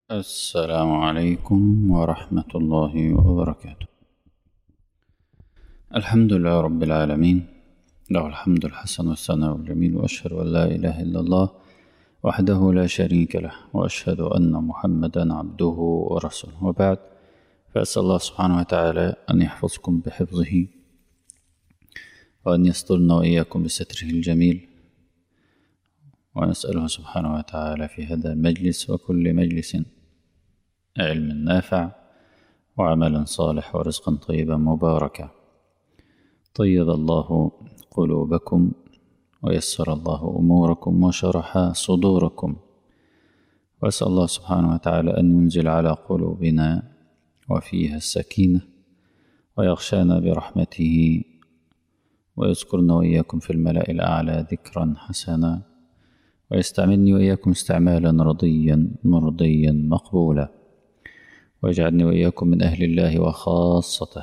السلام عليكم ورحمة الله وبركاته الحمد لله رب العالمين له الحمد الحسن والثناء الجميل وأشهد أن لا إله إلا الله وحده لا شريك له وأشهد أن محمدا عبده ورسوله وبعد فأسأل الله سبحانه وتعالى أن يحفظكم بحفظه وأن يسترنا وإياكم بستره الجميل ونسأله سبحانه وتعالى في هذا المجلس وكل مجلس علم نافع وعملا صالح ورزقا طيبا مباركا طيب الله قلوبكم ويسر الله أموركم وشرح صدوركم وأسأل الله سبحانه وتعالى أن ينزل على قلوبنا وفيها السكينة ويغشانا برحمته ويذكرنا وإياكم في الملأ الأعلى ذكرا حسنا ويستعملني وإياكم استعمالا رضيا مرضيا مقبولا ويجعلني وإياكم من أهل الله وخاصته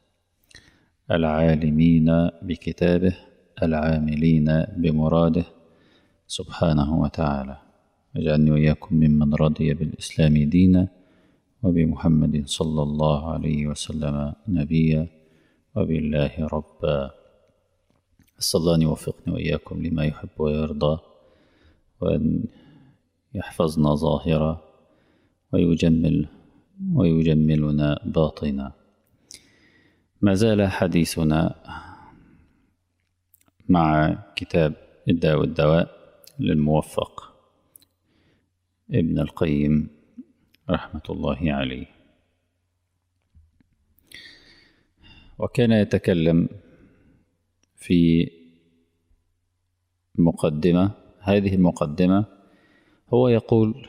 العالمين بكتابه العاملين بمراده سبحانه وتعالى واجعلني وإياكم ممن رضي بالإسلام دينا وبمحمد صلى الله عليه وسلم نبيا وبالله ربا أسأل الله أن يوفقني وإياكم لما يحب ويرضى وأن يحفظنا ظاهرا ويجمل ويجملنا باطنا ما زال حديثنا مع كتاب الداء والدواء للموفق ابن القيم رحمة الله عليه وكان يتكلم في مقدمة هذه المقدمة هو يقول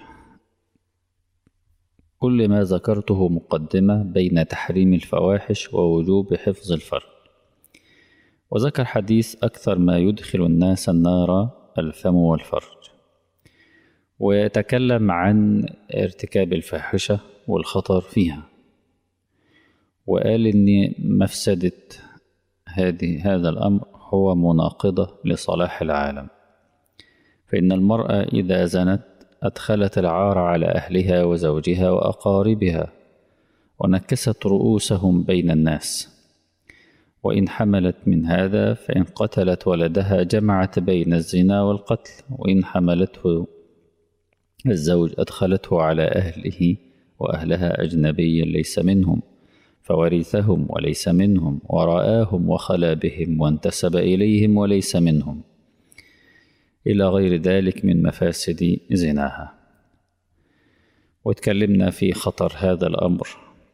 كل ما ذكرته مقدمة بين تحريم الفواحش ووجوب حفظ الفرد وذكر حديث أكثر ما يدخل الناس النار الفم والفرج ويتكلم عن ارتكاب الفاحشة والخطر فيها وقال إن مفسدة هذه هذا الأمر هو مناقضة لصلاح العالم فإن المرأة إذا زنت أدخلت العار على أهلها وزوجها وأقاربها ونكست رؤوسهم بين الناس وإن حملت من هذا فإن قتلت ولدها جمعت بين الزنا والقتل وإن حملته الزوج أدخلته على أهله وأهلها أجنبيا ليس منهم فورثهم وليس منهم ورآهم وخلا بهم وانتسب إليهم وليس منهم إلى غير ذلك من مفاسد زناها وتكلمنا في خطر هذا الأمر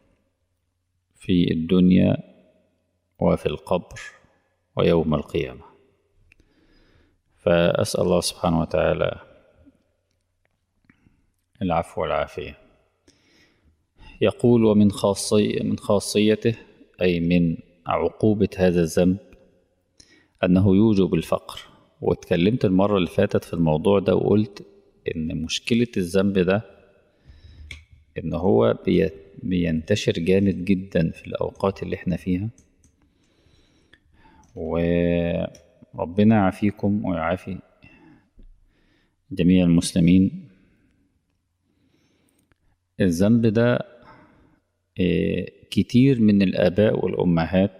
في الدنيا وفي القبر ويوم القيامة فأسأل الله سبحانه وتعالى العفو والعافية يقول ومن خاصية من خاصيته أي من عقوبة هذا الذنب أنه يوجب الفقر واتكلمت المرة اللي فاتت في الموضوع ده وقلت إن مشكلة الذنب ده إن هو بينتشر جامد جدا في الأوقات اللي احنا فيها وربنا يعافيكم ويعافي جميع المسلمين الذنب ده كتير من الآباء والأمهات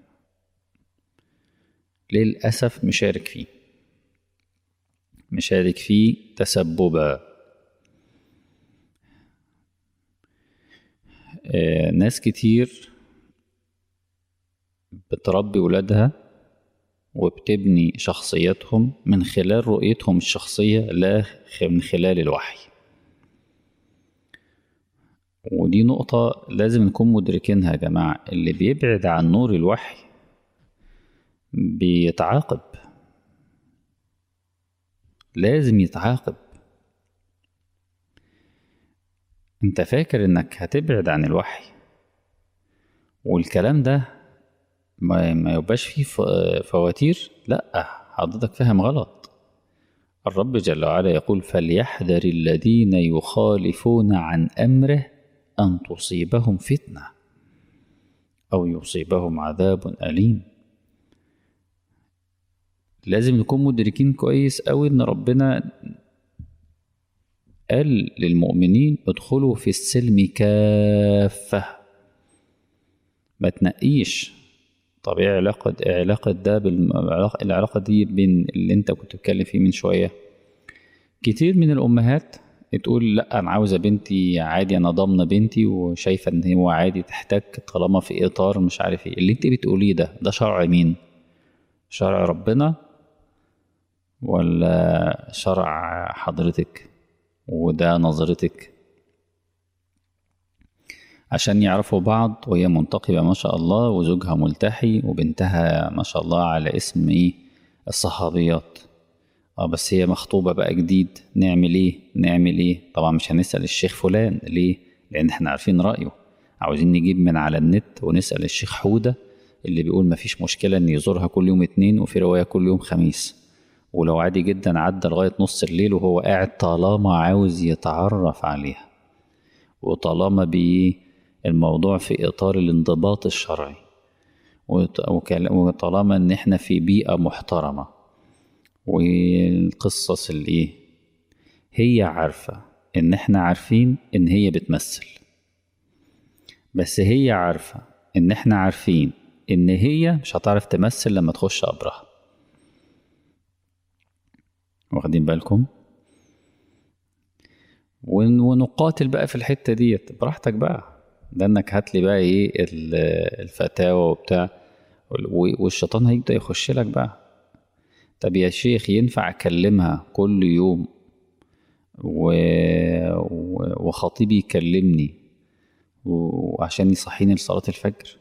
للأسف مشارك فيه مشارك فيه تسببا ناس كتير بتربي ولادها وبتبني شخصيتهم من خلال رؤيتهم الشخصية لا من خلال الوحي ودي نقطة لازم نكون مدركينها يا جماعة اللي بيبعد عن نور الوحي بيتعاقب لازم يتعاقب انت فاكر انك هتبعد عن الوحي والكلام ده ما, ما يبقاش فيه فواتير لا حضرتك فاهم غلط الرب جل وعلا يقول فليحذر الذين يخالفون عن امره ان تصيبهم فتنه او يصيبهم عذاب اليم لازم نكون مدركين كويس قوي ان ربنا قال للمؤمنين ادخلوا في السلم كافة ما تنقيش طب ايه علاقة إيه علاقة ده بالعلاقة العلاقة دي بين اللي انت كنت بتتكلم فيه من شوية كتير من الأمهات تقول لا أنا عاوزة بنتي عادي أنا ضامنة بنتي وشايفة إن هو عادي تحتاج طالما في إطار مش عارف إيه اللي أنت بتقوليه ده ده شرع مين؟ شرع ربنا ولا شرع حضرتك وده نظرتك عشان يعرفوا بعض وهي منتقبة ما شاء الله وزوجها ملتحي وبنتها ما شاء الله على اسم ايه الصحابيات اه بس هي مخطوبة بقى جديد نعمل ايه نعمل ايه طبعا مش هنسأل الشيخ فلان ليه لان احنا عارفين رأيه عاوزين نجيب من على النت ونسأل الشيخ حودة اللي بيقول مفيش مشكلة ان يزورها كل يوم اتنين وفي رواية كل يوم خميس ولو عادي جدا عدى لغاية نص الليل وهو قاعد طالما عاوز يتعرف عليها وطالما بيه الموضوع في إطار الانضباط الشرعي وطالما إن إحنا في بيئة محترمة والقصص الإيه هي عارفة إن إحنا عارفين إن هي بتمثل بس هي عارفة إن إحنا عارفين إن هي مش هتعرف تمثل لما تخش قبرها واخدين بالكم ونقاتل بقى في الحتة ديت براحتك بقى ده انك هات لي بقى ايه الفتاوى وبتاع والشيطان هيبدا يخش لك بقى طب يا شيخ ينفع اكلمها كل يوم و... وخطيبي يكلمني وعشان يصحيني لصلاة الفجر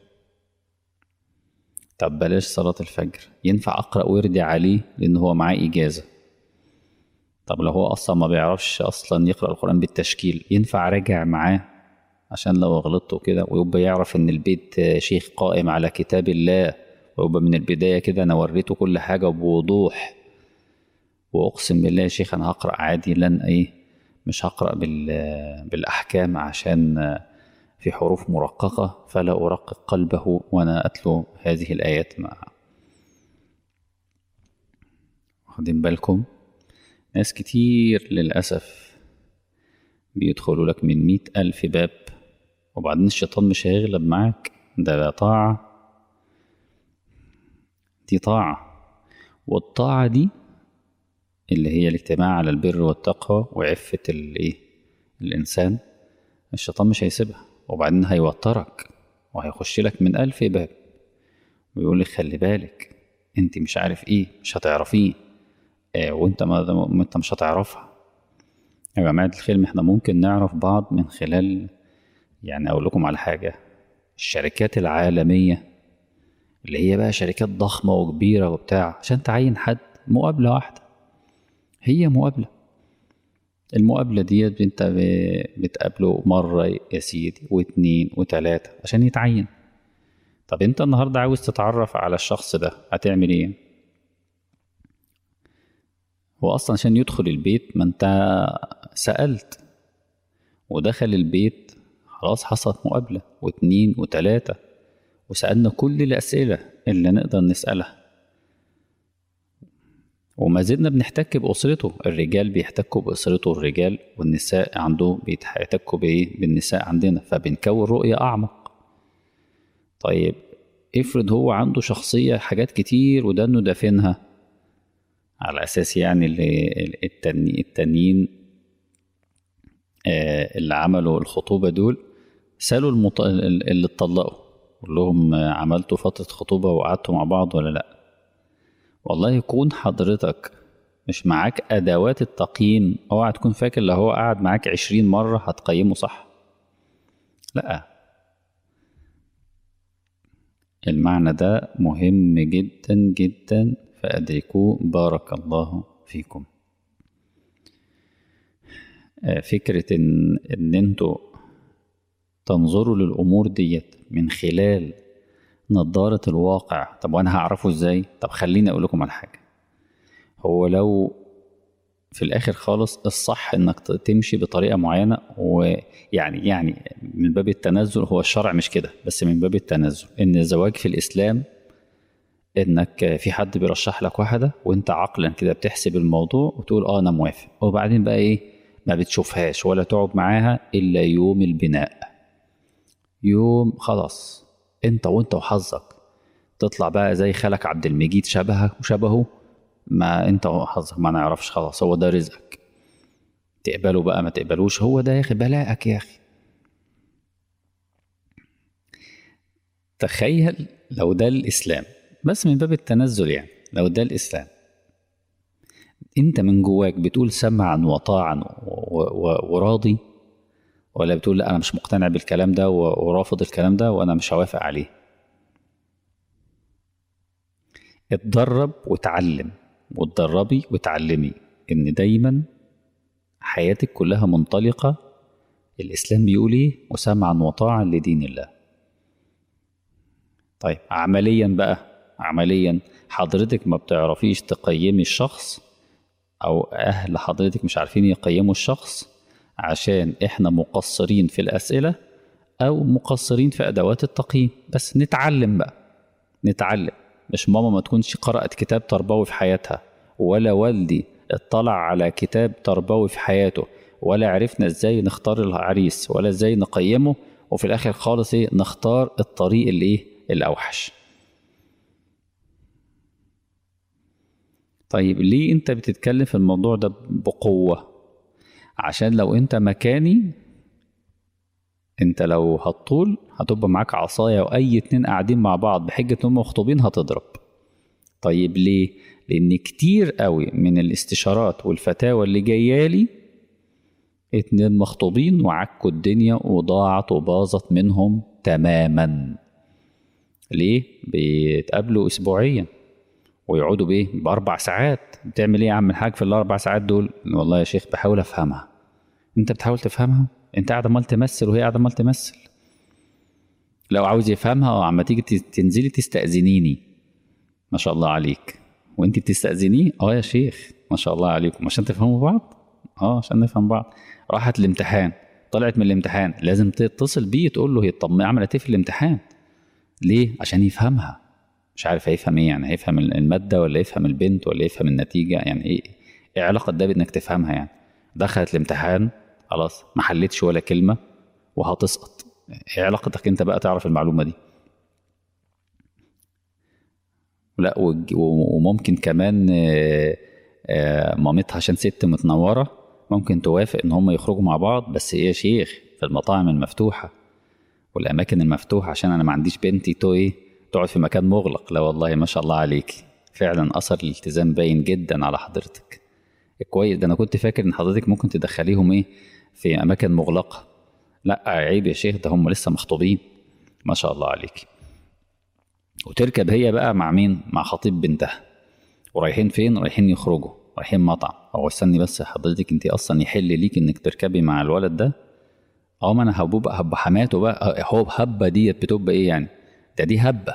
طب بلاش صلاة الفجر ينفع أقرأ وردي عليه لأن هو معاه إجازة طب لو هو أصلا ما بيعرفش أصلا يقرأ القرآن بالتشكيل ينفع أراجع معاه عشان لو غلطت وكده ويبقى يعرف ان البيت شيخ قائم على كتاب الله ويبقى من البداية كده انا وريته كل حاجة بوضوح واقسم بالله يا شيخ انا هقرأ عادي لن ايه مش هقرأ بالاحكام عشان في حروف مرققة فلا أرقق قلبه وأنا أتلو هذه الآيات معه واخدين بالكم ناس كتير للأسف بيدخلوا لك من مئة ألف باب وبعدين الشيطان مش هيغلب معاك ده طاعة دي طاعة والطاعة دي اللي هي الاجتماع على البر والتقوى وعفة الايه الإنسان الشيطان مش هيسيبها وبعدين هيوترك وهيخش لك من ألف باب ويقول لك خلي بالك انت مش عارف ايه مش هتعرفيه آه وانت ما انت مش هتعرفها يا جماعة الخير احنا ممكن نعرف بعض من خلال يعني أقول لكم على حاجة الشركات العالمية اللي هي بقى شركات ضخمة وكبيرة وبتاع عشان تعين حد مقابلة واحدة هي مقابلة المقابلة ديت انت بتقابله مرة يا سيدي واتنين وتلاتة عشان يتعين طب انت النهاردة عاوز تتعرف على الشخص ده هتعمل ايه هو اصلا عشان يدخل البيت ما انت سألت ودخل البيت خلاص حصلت مقابلة واتنين وتلاتة وسألنا كل الأسئلة اللي نقدر نسألها وما زلنا بنحتك بأسرته الرجال بيحتكوا بأسرته الرجال والنساء عنده بيحتكوا بإيه بالنساء عندنا فبنكون رؤية أعمق طيب افرض هو عنده شخصية حاجات كتير وده انه دافنها على أساس يعني اللي التاني التانيين آه اللي عملوا الخطوبة دول سألوا المط... اللي اتطلقوا قول لهم عملتوا فترة خطوبة وقعدتوا مع بعض ولا لأ والله يكون حضرتك مش معاك أدوات التقييم اوعى تكون فاكر لو هو قعد معاك عشرين مرة هتقيمه صح لأ المعنى ده مهم جدا جدا فأدركوه بارك الله فيكم فكرة إن إن أنتوا تنظروا للأمور ديت من خلال نظارة الواقع طب وأنا هعرفه إزاي؟ طب خليني أقول لكم على حاجة هو لو في الآخر خالص الصح إنك تمشي بطريقة معينة ويعني يعني من باب التنزل هو الشرع مش كده بس من باب التنزل إن الزواج في الإسلام انك في حد بيرشح لك واحده وانت عقلا كده بتحسب الموضوع وتقول اه انا موافق وبعدين بقى ايه ما بتشوفهاش ولا تقعد معاها إلا يوم البناء يوم خلاص انت وانت وحظك تطلع بقى زي خالك عبد المجيد شبهك وشبهه ما انت وحظك ما نعرفش خلاص هو ده رزقك تقبله بقى ما تقبلوش هو ده يا اخي بلاءك يا اخي تخيل لو ده الاسلام بس من باب التنزل يعني لو ده الاسلام انت من جواك بتقول سمعا وطاعا وراضي ولا بتقول لا انا مش مقتنع بالكلام ده ورافض الكلام ده وانا مش هوافق عليه اتدرب وتعلم وتدربي وتعلمي ان دايما حياتك كلها منطلقة الإسلام بيقول إيه وسمعا وطاعا لدين الله طيب عمليا بقى عمليا حضرتك ما بتعرفيش تقيمي الشخص أو أهل حضرتك مش عارفين يقيموا الشخص عشان إحنا مقصرين في الأسئلة أو مقصرين في أدوات التقييم بس نتعلم بقى نتعلم مش ماما ما تكونش قرأت كتاب تربوي في حياتها ولا والدي اطلع على كتاب تربوي في حياته ولا عرفنا ازاي نختار العريس ولا ازاي نقيمه وفي الاخر خالص ايه نختار الطريق اللي ايه الاوحش طيب ليه انت بتتكلم في الموضوع ده بقوة عشان لو انت مكاني انت لو هتطول هتبقى معاك عصاية واي اتنين قاعدين مع بعض بحجة انهم مخطوبين هتضرب طيب ليه لان كتير قوي من الاستشارات والفتاوى اللي جايالي اتنين مخطوبين وعكوا الدنيا وضاعت وباظت منهم تماما ليه بيتقابلوا اسبوعيا ويقعدوا بايه باربع ساعات بتعمل ايه يا عم الحاج في الاربع ساعات دول والله يا شيخ بحاول افهمها انت بتحاول تفهمها انت قاعد عمال تمثل وهي قاعده عمال تمثل لو عاوز يفهمها وعما تيجي تنزلي تستأذنيني ما شاء الله عليك وانت بتستأذنيه اه يا شيخ ما شاء الله عليكم عشان تفهموا بعض اه عشان نفهم بعض راحت الامتحان طلعت من الامتحان لازم تتصل بيه تقول له هي طب عملت ايه في الامتحان ليه عشان يفهمها مش عارف هيفهم ايه يعني هيفهم الماده ولا يفهم البنت ولا يفهم النتيجه يعني ايه ايه علاقه ده بانك تفهمها يعني دخلت الامتحان خلاص ما حلتش ولا كلمه وهتسقط ايه علاقتك انت بقى تعرف المعلومه دي لا وممكن كمان مامتها عشان ست متنوره ممكن توافق ان هم يخرجوا مع بعض بس ايه يا شيخ في المطاعم المفتوحه والاماكن المفتوحه عشان انا ما عنديش بنتي تو ايه تقعد في مكان مغلق لا والله ما شاء الله عليك فعلا اثر الالتزام باين جدا على حضرتك كويس ده انا كنت فاكر ان حضرتك ممكن تدخليهم ايه في اماكن مغلقه لا عيب يا شيخ ده هم لسه مخطوبين ما شاء الله عليك وتركب هي بقى مع مين مع خطيب بنتها ورايحين فين رايحين يخرجوا رايحين مطعم هو استني بس حضرتك انت اصلا يحل ليك انك تركبي مع الولد ده اه ما انا هبقى هبقى حماته بقى هو هبه ديت بتبقى ايه يعني ده دي هبه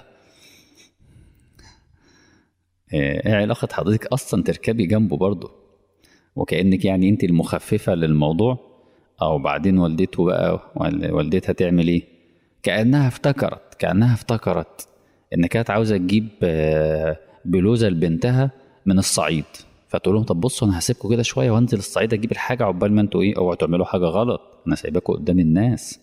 ايه علاقه حضرتك اصلا تركبي جنبه برضه وكانك يعني انت المخففه للموضوع او بعدين والدته بقى والدتها تعمل ايه كانها افتكرت كانها افتكرت ان كانت عاوزه تجيب بلوزه لبنتها من الصعيد فتقول لهم طب بصوا انا هسيبكم كده شويه وانزل الصعيد اجيب الحاجه عقبال ما انتوا ايه اوعوا تعملوا حاجه غلط انا سايباكم قدام الناس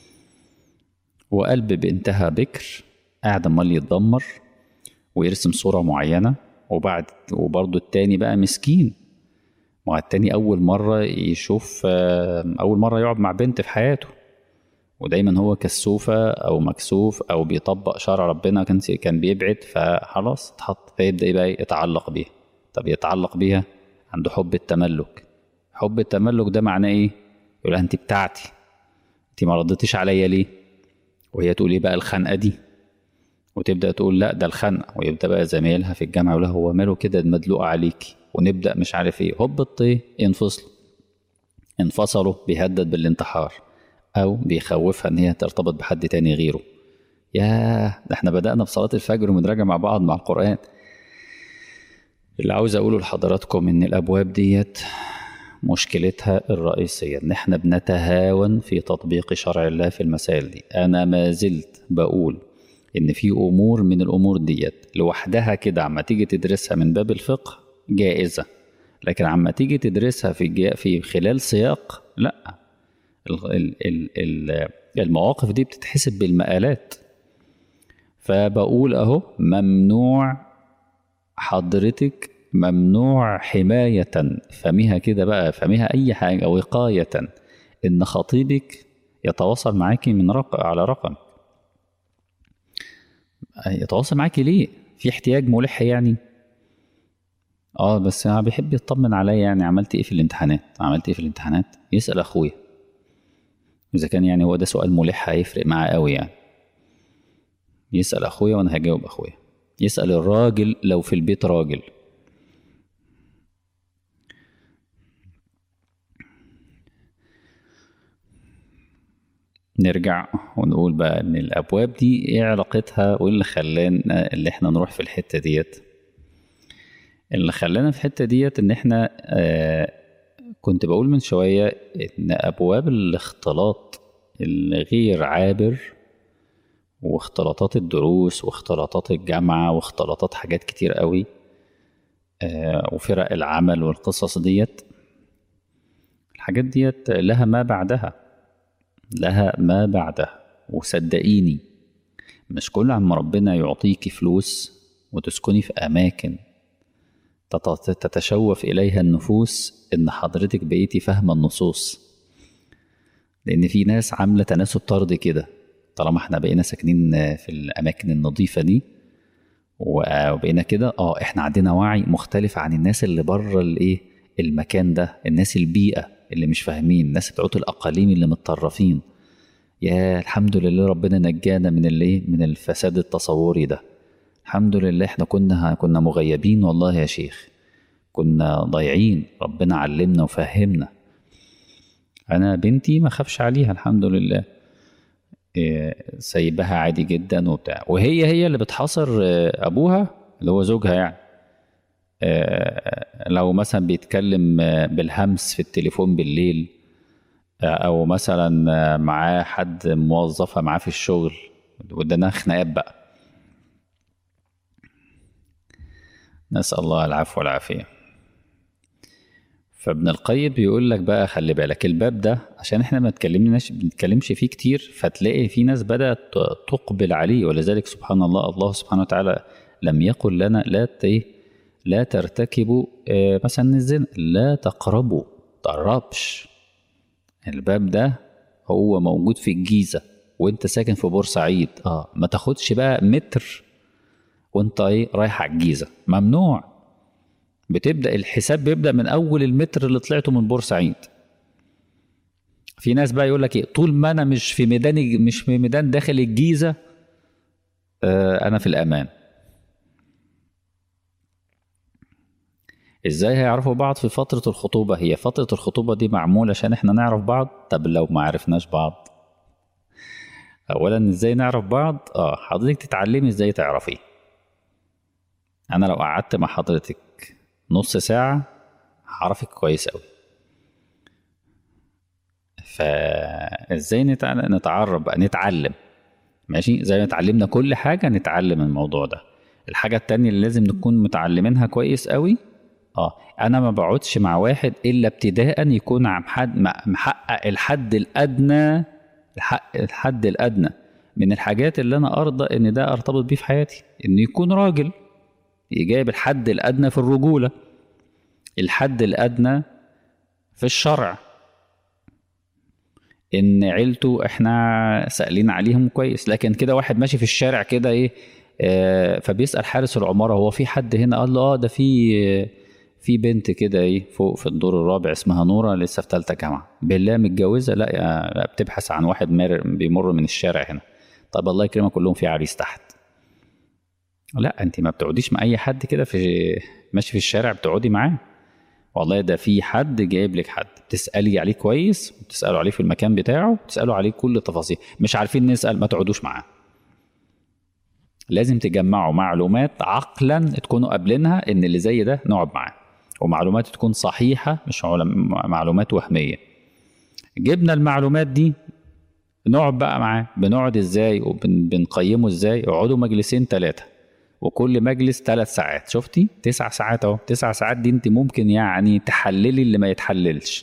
وقلب بنتها بكر قاعد امال يتدمر ويرسم صوره معينه وبعد وبرضه التاني بقى مسكين ما التاني اول مره يشوف اول مره يقعد مع بنت في حياته ودايما هو كسوفة أو مكسوف أو بيطبق شرع ربنا كان كان بيبعد فخلاص اتحط فيبدأ بقى يتعلق بيها طب يتعلق بيها عنده حب التملك حب التملك ده معناه ايه؟ يقول انت بتاعتي انت ما ردتيش عليا ليه؟ وهي تقول ايه بقى الخنقه دي؟ وتبدا تقول لا ده الخنقه ويبدا بقى زمايلها في الجامعه يقول لها هو ماله كده مدلوق عليكي ونبدا مش عارف ايه هوب الطي ينفصلوا انفصلوا بيهدد بالانتحار او بيخوفها ان هي ترتبط بحد تاني غيره ياه ده احنا بدأنا بصلاة الفجر وبنراجع مع بعض مع القرآن اللي عاوز اقوله لحضراتكم ان الابواب ديت مشكلتها الرئيسية ان احنا بنتهاون في تطبيق شرع الله في المسائل دي انا ما زلت بقول ان في امور من الامور ديت لوحدها كده عما تيجي تدرسها من باب الفقه جائزة لكن عما تيجي تدرسها في جي- في خلال سياق لا ال- ال- ال- ال- المواقف دي بتتحسب بالمقالات فبقول اهو ممنوع حضرتك ممنوع حماية فميها كده بقى فميها أي حاجة وقاية إن خطيبك يتواصل معاكي من رق... على رقم يتواصل معاكي ليه؟ في احتياج ملح يعني؟ اه بس انا بيحب يطمن عليا يعني عملت ايه في الامتحانات؟ عملت ايه في الامتحانات؟ يسأل اخويا اذا كان يعني هو ده سؤال ملح هيفرق معاه قوي يعني يسأل اخويا وانا هجاوب اخويا يسأل الراجل لو في البيت راجل نرجع ونقول بقى ان الابواب دي ايه علاقتها وايه اللي خلانا اللي احنا نروح في الحته ديت اللي خلانا في الحته ديت ان احنا آه كنت بقول من شويه ان ابواب الاختلاط الغير عابر واختلاطات الدروس واختلاطات الجامعه واختلاطات حاجات كتير قوي آه وفرق العمل والقصص ديت الحاجات ديت لها ما بعدها لها ما بعدها وصدقيني مش كل عما ربنا يعطيكي فلوس وتسكني في أماكن تت- تتشوف إليها النفوس إن حضرتك بقيتي فاهمة النصوص لأن في ناس عاملة تناسب طردي كده طالما احنا بقينا ساكنين في الأماكن النظيفة دي وبقينا كده اه احنا عندنا وعي مختلف عن الناس اللي بره الايه المكان ده الناس البيئة اللي مش فاهمين الناس بتوع الأقاليم اللي متطرفين يا الحمد لله ربنا نجانا من الايه من الفساد التصوري ده الحمد لله احنا كنا كنا مغيبين والله يا شيخ كنا ضايعين ربنا علمنا وفهمنا انا بنتي ما خافش عليها الحمد لله إيه، سايبها عادي جدا وبتاع وهي هي اللي بتحاصر آه، ابوها اللي هو زوجها يعني آه، لو مثلا بيتكلم آه، بالهمس في التليفون بالليل آه، او مثلا آه، معاه حد موظفه معاه في الشغل ودنا خناقات بقى نسأل الله العفو والعافية فابن القيم بيقول لك بقى خلي بالك الباب ده عشان احنا ما اتكلمناش بنتكلمش فيه كتير فتلاقي في ناس بدأت تقبل عليه ولذلك سبحان الله الله سبحانه وتعالى لم يقل لنا لا ت- إيه؟ لا ترتكبوا آه، مثلا الزنا لا تقربوا تقربش الباب ده هو موجود في الجيزة وانت ساكن في بورسعيد اه ما تاخدش بقى متر وانت ايه رايح على الجيزة ممنوع بتبدأ الحساب بيبدأ من أول المتر اللي طلعته من بورسعيد في ناس بقى يقول لك ايه طول ما انا مش في ميدان مش في ميدان داخل الجيزة آه انا في الأمان ازاي هيعرفوا بعض في فترة الخطوبة هي فترة الخطوبة دي معمولة عشان احنا نعرف بعض طب لو ما عرفناش بعض اولا ازاي نعرف بعض اه حضرتك تتعلمي ازاي تعرفي انا لو قعدت مع حضرتك نص ساعة هعرفك كويس قوي فازاي نتع- نتعرف بقى نتعلم ماشي زي ما اتعلمنا كل حاجة نتعلم الموضوع ده الحاجة التانية اللي لازم نكون متعلمينها كويس قوي اه انا ما بقعدش مع واحد الا ابتداء يكون عم حد مع- محقق الحد الادنى الحق الحد الادنى من الحاجات اللي انا ارضى ان ده ارتبط بيه في حياتي انه يكون راجل جايب الحد الادنى في الرجوله الحد الادنى في الشرع ان عيلته احنا سائلين عليهم كويس لكن كده واحد ماشي في الشارع كده ايه آه فبيسال حارس العماره هو في حد هنا قال له اه ده في في بنت كده ايه فوق في الدور الرابع اسمها نوره لسه في ثالثه جامعه بالله متجوزه لا, يا لا بتبحث عن واحد مار بيمر من الشارع هنا طب الله يكرمك كلهم في عريس تحت لا انت ما بتقعديش مع اي حد كده في ماشي في الشارع بتقعدي معاه والله ده في حد جايب لك حد تسالي عليه كويس وتسالوا عليه في المكان بتاعه تسالوا عليه كل التفاصيل مش عارفين نسال ما تقعدوش معاه لازم تجمعوا معلومات عقلا تكونوا قابلينها ان اللي زي ده نقعد معاه ومعلومات تكون صحيحه مش علم- معلومات وهميه جبنا المعلومات دي نقعد بقى معاه بنقعد ازاي وبنقيمه ازاي اقعدوا مجلسين ثلاثه وكل مجلس ثلاث ساعات شفتي تسع ساعات اهو تسع ساعات دي انت ممكن يعني تحللي اللي ما يتحللش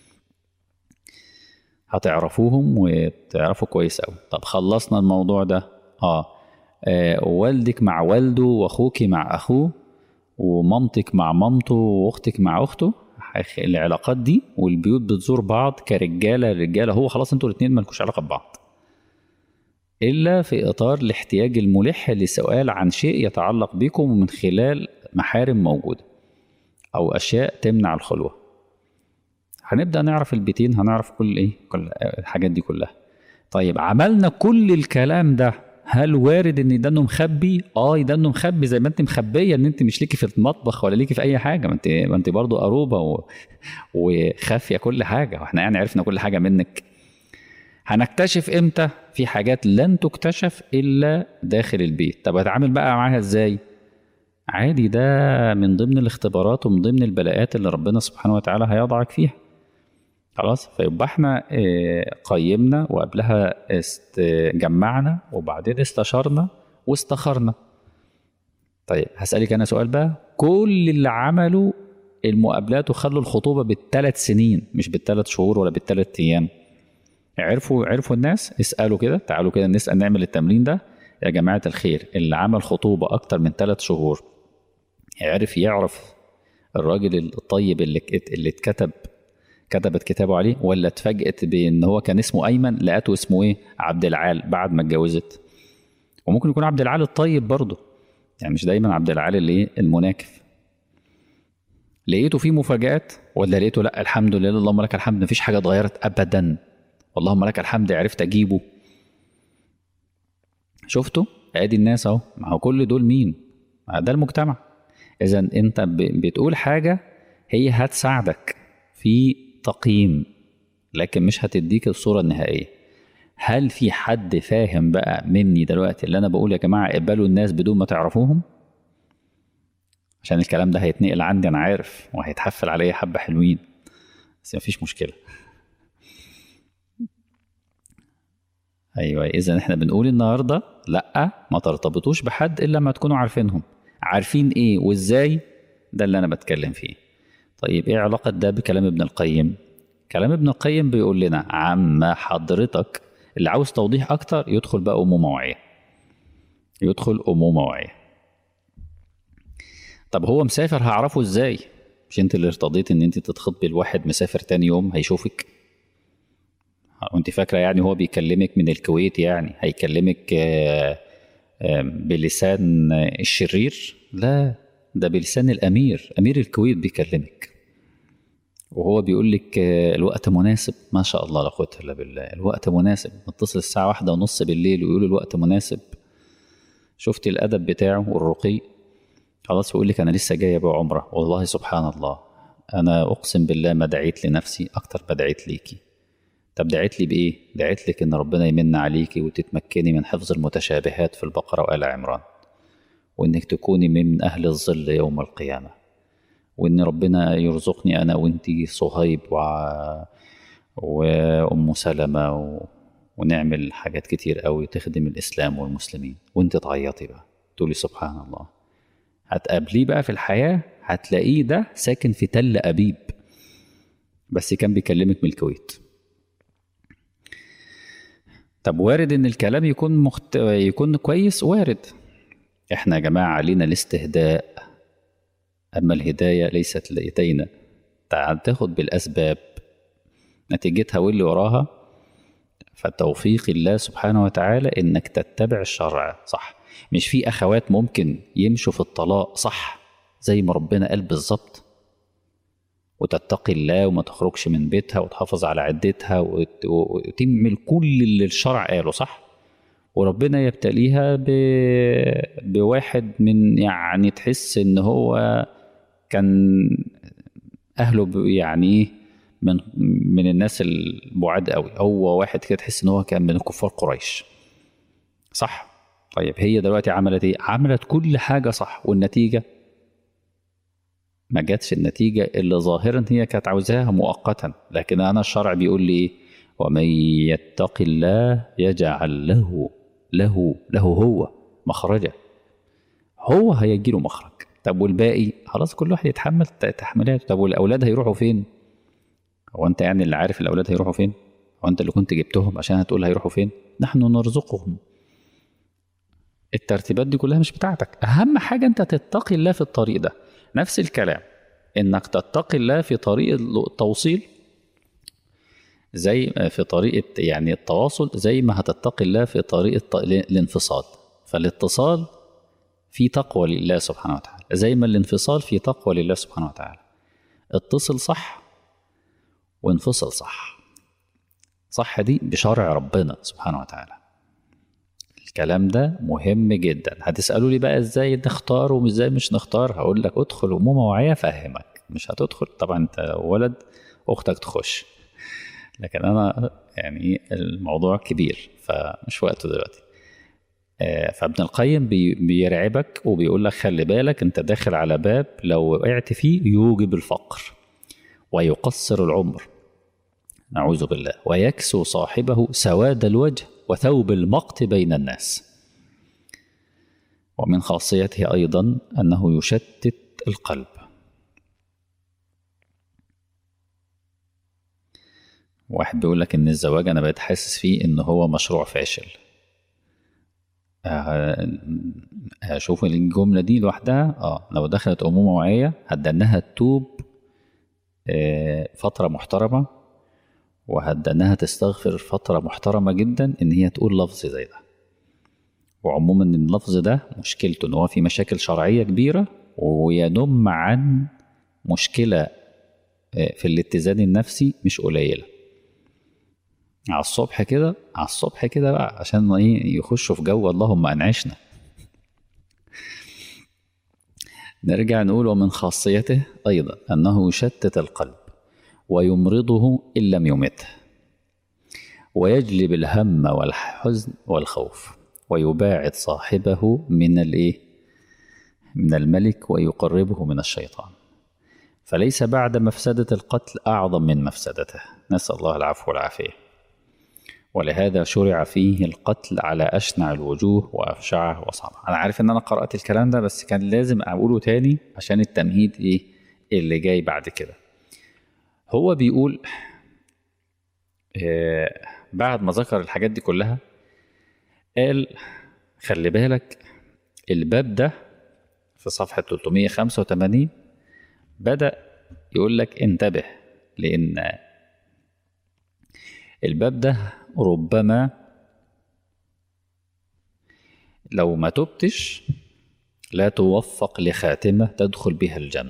هتعرفوهم وتعرفوا كويس قوي طب خلصنا الموضوع ده اه, آه والدك مع والده واخوك مع اخوه ومامتك مع مامته واختك مع اخته العلاقات دي والبيوت بتزور بعض كرجاله رجاله هو خلاص انتوا الاثنين مالكوش علاقه ببعض الا في اطار الاحتياج الملح لسؤال عن شيء يتعلق بكم من خلال محارم موجوده او اشياء تمنع الخلوه هنبدا نعرف البيتين هنعرف كل ايه كل الحاجات دي كلها طيب عملنا كل الكلام ده هل وارد ان ده انه مخبي اه ده انه مخبي زي ما انت مخبيه ان انت مش ليكي في المطبخ ولا ليكي في اي حاجه ما انت ما انت برضه قروبه و... وخافيه كل حاجه واحنا يعني عرفنا كل حاجه منك هنكتشف امتى في حاجات لن تكتشف الا داخل البيت طب اتعامل بقى معاها ازاي عادي ده من ضمن الاختبارات ومن ضمن البلاءات اللي ربنا سبحانه وتعالى هيضعك فيها خلاص فيبقى احنا قيمنا وقبلها جمعنا وبعدين استشرنا واستخرنا طيب هسألك أنا سؤال بقى كل اللي عملوا المقابلات وخلوا الخطوبة بالثلاث سنين مش بالثلاث شهور ولا بالثلاث أيام عرفوا عرفوا الناس اسألوا كده تعالوا كده نسأل نعمل التمرين ده يا جماعة الخير اللي عمل خطوبة أكتر من ثلاث شهور عرف يعرف الراجل الطيب اللي اللي اتكتب كتبت كتابه عليه ولا اتفاجئت بان هو كان اسمه ايمن لقيته اسمه ايه عبد العال بعد ما اتجوزت وممكن يكون عبد العال الطيب برضه يعني مش دايما عبد العال اللي ايه المناكف لقيته فيه مفاجآت ولا لقيته لا الحمد لله اللهم لك الحمد مفيش حاجه اتغيرت ابدا اللهم لك الحمد عرفت اجيبه شفتوا ادي الناس اهو ما هو كل دول مين ده المجتمع اذا انت بتقول حاجه هي هتساعدك في تقييم لكن مش هتديك الصورة النهائية هل في حد فاهم بقى مني دلوقتي اللي انا بقول يا جماعة اقبلوا الناس بدون ما تعرفوهم عشان الكلام ده هيتنقل عندي انا عارف وهيتحفل عليا حبة حلوين بس مفيش مشكلة ايوه اذا احنا بنقول النهارده لا ما ترتبطوش بحد الا ما تكونوا عارفينهم عارفين ايه وازاي ده اللي انا بتكلم فيه طيب ايه علاقة ده بكلام ابن القيم؟ كلام ابن القيم بيقول لنا عما حضرتك اللي عاوز توضيح اكتر يدخل بقى امومة واعية يدخل امومة واعية طب هو مسافر هعرفه ازاي؟ مش انت اللي ارتضيت ان انت تتخطبي لواحد مسافر تاني يوم هيشوفك وانت فاكرة يعني هو بيكلمك من الكويت يعني هيكلمك بلسان الشرير لا ده بلسان الامير امير الكويت بيكلمك وهو بيقول لك الوقت مناسب ما شاء الله لا قوه الا بالله الوقت مناسب متصل الساعه واحدة ونص بالليل ويقول الوقت مناسب شفتي الادب بتاعه والرقي خلاص بيقول لك انا لسه جاي ابيع عمره والله سبحان الله انا اقسم بالله ما دعيت لنفسي اكتر ما دعيت ليكي طب دعيت لي بايه دعيت لك ان ربنا يمن عليكي وتتمكني من حفظ المتشابهات في البقره وال عمران وانك تكوني من اهل الظل يوم القيامه وان ربنا يرزقني انا وانتي صهيب و... وام سلمه و... ونعمل حاجات كتير قوي تخدم الاسلام والمسلمين وانت تعيطي بقى تقولي سبحان الله هتقابليه بقى في الحياه هتلاقيه ده ساكن في تل ابيب بس كان بيكلمك من الكويت طب وارد ان الكلام يكون مخت... يكون كويس وارد احنا يا جماعه علينا الاستهداء اما الهدايه ليست لدينا تعال تاخد بالاسباب نتيجتها واللي وراها فتوفيق الله سبحانه وتعالى انك تتبع الشرع صح مش في اخوات ممكن يمشوا في الطلاق صح زي ما ربنا قال بالظبط وتتقي الله وما تخرجش من بيتها وتحافظ على عدتها وتعمل كل اللي الشرع قاله صح وربنا يبتليها ب... بواحد من يعني تحس ان هو كان اهله ب... يعني من من الناس البعاد قوي هو واحد كده تحس ان هو كان من كفار قريش صح طيب هي دلوقتي عملت ايه عملت كل حاجه صح والنتيجه ما جاتش النتيجه اللي ظاهرا هي كانت عاوزاها مؤقتا لكن انا الشرع بيقول لي ايه ومن يتق الله يجعل له له له هو مخرجا هو هيجيله مخرج طب والباقي خلاص كل واحد يتحمل تحميلاته طب والاولاد هيروحوا فين هو انت يعني اللي عارف الاولاد هيروحوا فين هو انت اللي كنت جبتهم عشان هتقول هيروحوا فين نحن نرزقهم الترتيبات دي كلها مش بتاعتك اهم حاجه انت تتقي الله في الطريق ده نفس الكلام انك تتقي الله في طريق التوصيل زي في طريقه يعني التواصل زي ما هتتقي الله في طريق الت- الانفصال فالاتصال في تقوى لله سبحانه وتعالى زي ما الانفصال في تقوى لله سبحانه وتعالى اتصل صح وانفصل صح صح دي بشرع ربنا سبحانه وتعالى الكلام ده مهم جدا هتسألوا لي بقى ازاي نختار وازاي مش نختار هقول لك ادخل أمومة وعية افهمك مش هتدخل طبعا انت ولد اختك تخش لكن انا يعني الموضوع كبير فمش وقته دلوقتي آه، فابن القيم بي- بيرعبك وبيقول لك خلي بالك انت داخل على باب لو وقعت فيه يوجب الفقر ويقصر العمر نعوذ بالله ويكسو صاحبه سواد الوجه وثوب المقت بين الناس ومن خاصيته ايضا انه يشتت القلب واحد بيقول لك ان الزواج انا بقيت حاسس فيه ان هو مشروع فاشل آه، هشوف الجملة دي لوحدها اه لو دخلت أمومة وعية هتدنها تتوب آه، فترة محترمة وهتدنها تستغفر فترة محترمة جدا إن هي تقول لفظ زي ده وعموما اللفظ ده مشكلته إن هو في مشاكل شرعية كبيرة وينم عن مشكلة آه، في الاتزان النفسي مش قليلة على الصبح كده على الصبح كده بقى عشان ايه يخشوا في جو اللهم انعشنا نرجع نقول ومن خاصيته ايضا انه يشتت القلب ويمرضه ان لم يمته ويجلب الهم والحزن والخوف ويباعد صاحبه من الايه من الملك ويقربه من الشيطان فليس بعد مفسدة القتل أعظم من مفسدته نسأل الله العفو والعافية ولهذا شرع فيه القتل على أشنع الوجوه وأفشعه وصعبه أنا عارف إن أنا قرأت الكلام ده بس كان لازم أقوله تاني عشان التمهيد إيه اللي جاي بعد كده هو بيقول آه بعد ما ذكر الحاجات دي كلها قال خلي بالك الباب ده في صفحة 385 بدأ يقول لك انتبه لأن الباب ده ربما لو ما تبتش لا توفق لخاتمة تدخل بها الجنة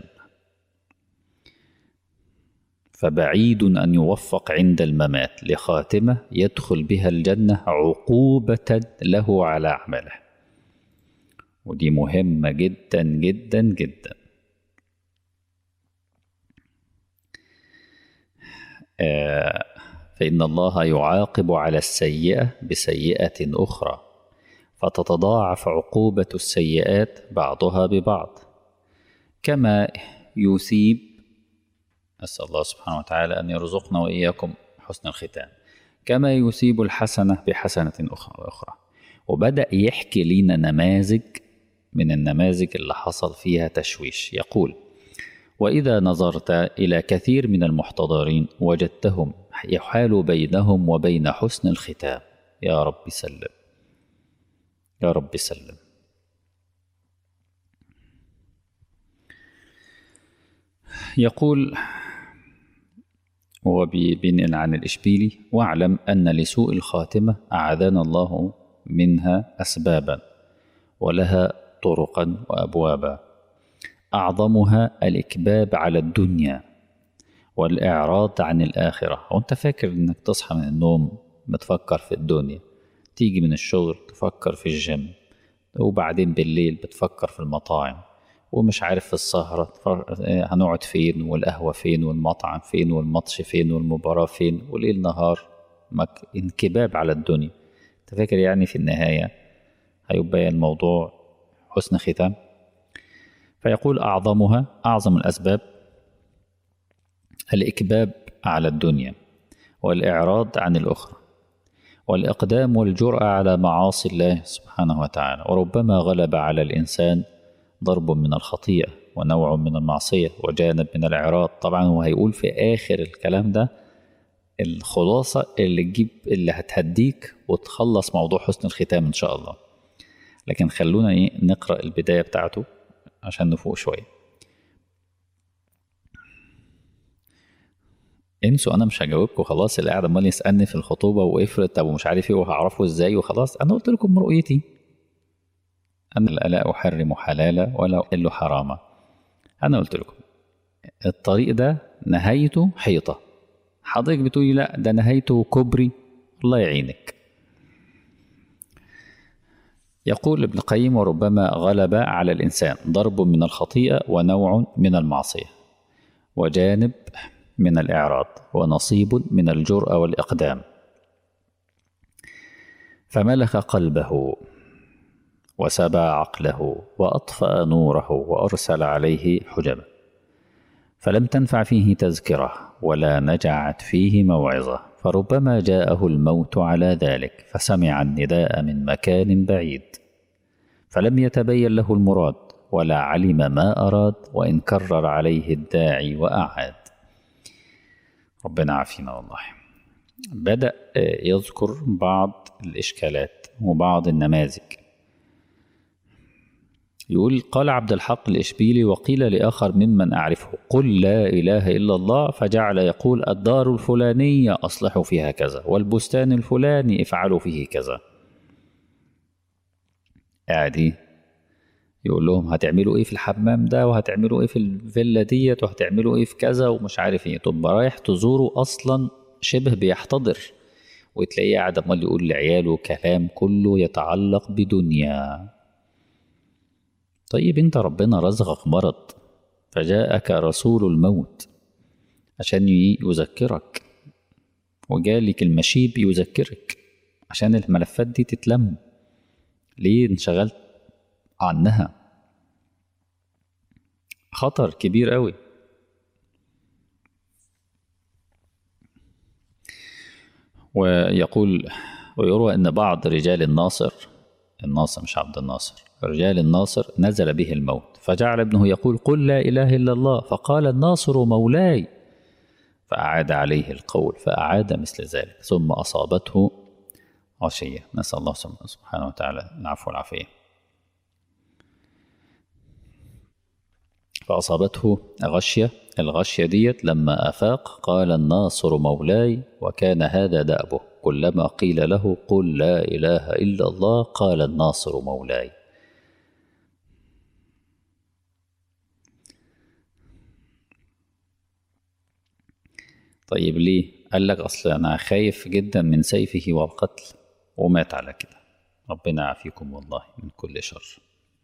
فبعيد أن يوفق عند الممات لخاتمة يدخل بها الجنة عقوبة له على عمله ودي مهمة جدا جدا جدا آه فإن الله يعاقب على السيئة بسيئة أخرى فتتضاعف عقوبة السيئات بعضها ببعض كما يثيب أسأل الله سبحانه وتعالى أن يرزقنا وإياكم حسن الختام كما يثيب الحسنة بحسنة أخرى أخرى وبدأ يحكي لنا نماذج من النماذج اللي حصل فيها تشويش يقول وإذا نظرت إلى كثير من المحتضرين وجدتهم يحال بينهم وبين حسن الختام يا رب سلم يا رب سلم يقول هو بينقل عن الإشبيلي واعلم أن لسوء الخاتمة أعاذنا الله منها أسبابا ولها طرقا وأبوابا أعظمها الإكباب على الدنيا والإعراض عن الآخرة وأنت فاكر إنك تصحى من النوم بتفكر في الدنيا تيجي من الشغل تفكر في الجيم وبعدين بالليل بتفكر في المطاعم ومش عارف في السهرة هنقعد فين والقهوة فين والمطعم فين والماتش فين والمباراة فين وليل نهار انكباب على الدنيا انت فاكر يعني في النهاية هيبقى الموضوع حسن ختام فيقول أعظمها أعظم الأسباب الإكباب على الدنيا والإعراض عن الأخرى والإقدام والجرأة على معاصي الله سبحانه وتعالى وربما غلب على الإنسان ضرب من الخطيئة ونوع من المعصية وجانب من الإعراض طبعا هو هيقول في آخر الكلام ده الخلاصة اللي تجيب اللي هتهديك وتخلص موضوع حسن الختام إن شاء الله لكن خلونا إيه نقرأ البداية بتاعته عشان نفوق شوية انسوا انا مش هجاوبكم خلاص اللي قاعد عمال يسالني في الخطوبه وافرض طب ومش عارف ايه وهعرفه ازاي وخلاص انا قلت لكم رؤيتي انا لا احرم حلالا ولا احل حراما انا قلت لكم الطريق ده نهايته حيطه حضرتك بتقولي لا ده نهايته كوبري الله يعينك يقول ابن القيم وربما غلب على الإنسان ضرب من الخطيئة ونوع من المعصية وجانب من الإعراض ونصيب من الجرأة والإقدام فملك قلبه وسبى عقله وأطفأ نوره وأرسل عليه حجبا فلم تنفع فيه تذكرة ولا نجعت فيه موعظة فربما جاءه الموت على ذلك فسمع النداء من مكان بعيد فلم يتبين له المراد ولا علم ما أراد وإن كرر عليه الداعي وأعاد ربنا عافينا والله بدأ يذكر بعض الإشكالات وبعض النماذج يقول قال عبد الحق الإشبيلي وقيل لآخر ممن أعرفه قل لا إله إلا الله فجعل يقول الدار الفلانية أصلحوا فيها كذا والبستان الفلاني افعلوا فيه كذا قاعد يقول لهم هتعملوا ايه في الحمام ده وهتعملوا ايه في الفيلا ديت وهتعملوا ايه في كذا ومش عارف ايه تبقى رايح تزوره اصلا شبه بيحتضر وتلاقيه قاعد امال يقول لعياله كلام كله يتعلق بدنيا طيب انت ربنا رزقك مرض فجاءك رسول الموت عشان يذكرك وجالك المشيب يذكرك عشان الملفات دي تتلم ليه انشغلت عنها خطر كبير قوي ويقول ويروى ان بعض رجال الناصر الناصر مش عبد الناصر رجال الناصر نزل به الموت فجعل ابنه يقول قل لا اله الا الله فقال الناصر مولاي فأعاد عليه القول فأعاد مثل ذلك ثم أصابته غشية نسأل الله سبحانه وتعالى العفو والعافية فأصابته غشية الغشية ديت لما أفاق قال الناصر مولاي وكان هذا دأبه كلما قيل له قل لا إله إلا الله قال الناصر مولاي طيب ليه؟ قال لك أصل أنا خايف جدا من سيفه والقتل ومات على كده ربنا يعافيكم والله من كل شر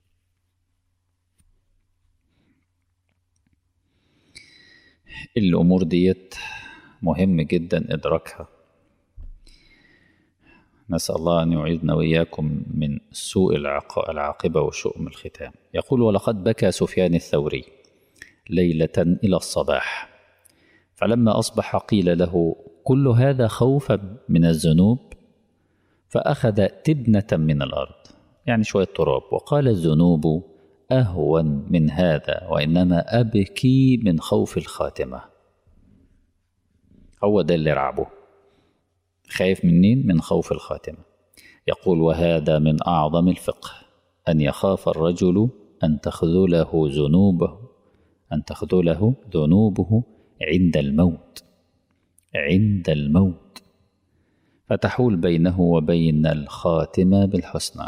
الأمور ديت مهم جدا إدراكها نسأل الله أن يعيذنا وإياكم من سوء العاقبة وشؤم الختام يقول ولقد بكى سفيان الثوري ليلة إلى الصباح فلما أصبح قيل له كل هذا خوفا من الذنوب فأخذ تبنة من الأرض يعني شوية تراب وقال الذنوب أهون من هذا وإنما أبكي من خوف الخاتمة هو ده اللي رعبه خايف منين من خوف الخاتمة يقول وهذا من أعظم الفقه أن يخاف الرجل أن تخذله ذنوبه أن تخذله ذنوبه عند الموت عند الموت فتحول بينه وبين الخاتمة بالحسنى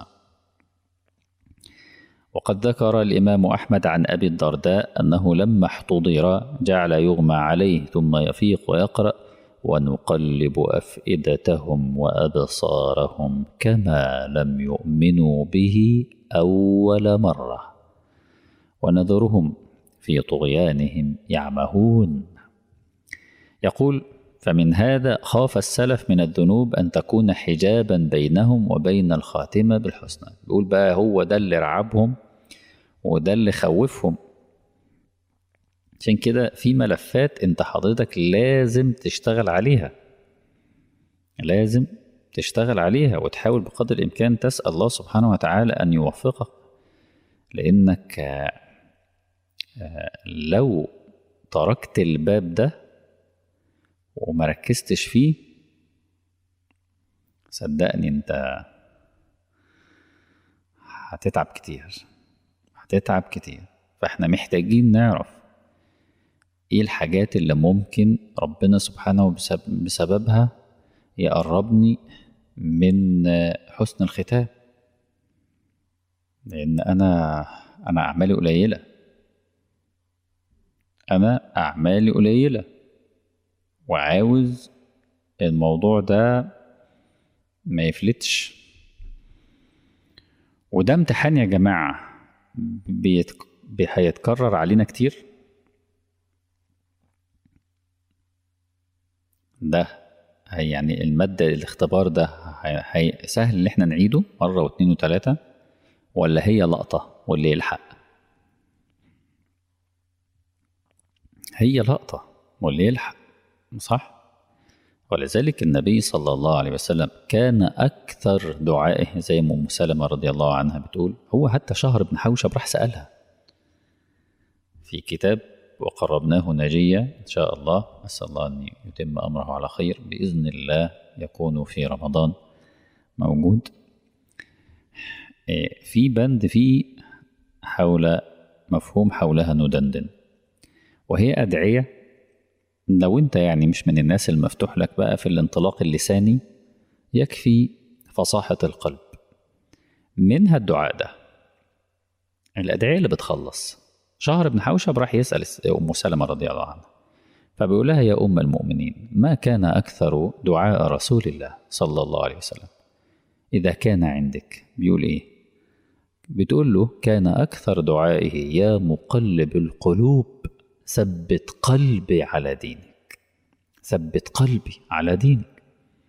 وقد ذكر الإمام أحمد عن أبي الدرداء أنه لما احتضر جعل يغمى عليه ثم يفيق ويقرأ ونقلب أفئدتهم وأبصارهم كما لم يؤمنوا به أول مرة ونذرهم في طغيانهم يعمهون يقول فمن هذا خاف السلف من الذنوب أن تكون حجابا بينهم وبين الخاتمة بالحسنى بيقول بقى هو ده اللي رعبهم وده اللي خوفهم عشان كده في ملفات انت حضرتك لازم تشتغل عليها لازم تشتغل عليها وتحاول بقدر الإمكان تسأل الله سبحانه وتعالى أن يوفقك لانك آه، آه، لو تركت الباب ده وما ركزتش فيه صدقني انت هتتعب كتير هتتعب كتير فاحنا محتاجين نعرف ايه الحاجات اللي ممكن ربنا سبحانه بسبب بسببها يقربني من حسن الختام لان انا انا اعمالي قليله انا اعمالي قليله وعاوز الموضوع ده ما يفلتش وده امتحان يا جماعه بيت... بي- هيتكرر علينا كتير ده هي يعني المادة الاختبار ده هي... هي... سهل ان احنا نعيده مرة واتنين وتلاتة ولا هي لقطة واللي يلحق هي لقطة واللي يلحق صح ولذلك النبي صلى الله عليه وسلم كان أكثر دعائه زي ما أم سلمة رضي الله عنها بتقول هو حتى شهر بن حوشب راح سألها في كتاب وقربناه نجية إن شاء الله أسأل الله أن يتم أمره على خير بإذن الله يكون في رمضان موجود إيه، في بند فيه حول مفهوم حولها ندندن وهي أدعية لو أنت يعني مش من الناس المفتوح لك بقى في الانطلاق اللساني يكفي فصاحة القلب منها الدعاء ده الأدعية اللي بتخلص شهر بن حوشب راح يسأل أم سلمة رضي الله عنها فبيقول لها يا أم المؤمنين ما كان أكثر دعاء رسول الله صلى الله عليه وسلم إذا كان عندك بيقول إيه بتقول له كان أكثر دعائه يا مقلب القلوب ثبت قلبي على دينك ثبت قلبي على دينك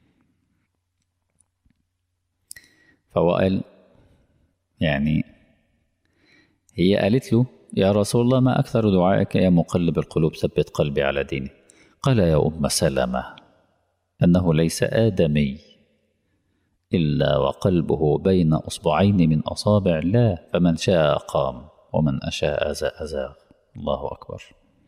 فهو قال يعني هي قالت له يا رسول الله ما أكثر دعائك يا مقلب القلوب ثبت قلبي على دينك قال يا أم سلمة أنه ليس آدمي إلا وقلبه بين أصبعين من أصابع الله فمن شاء قام ومن أشاء أزاغ الله أكبر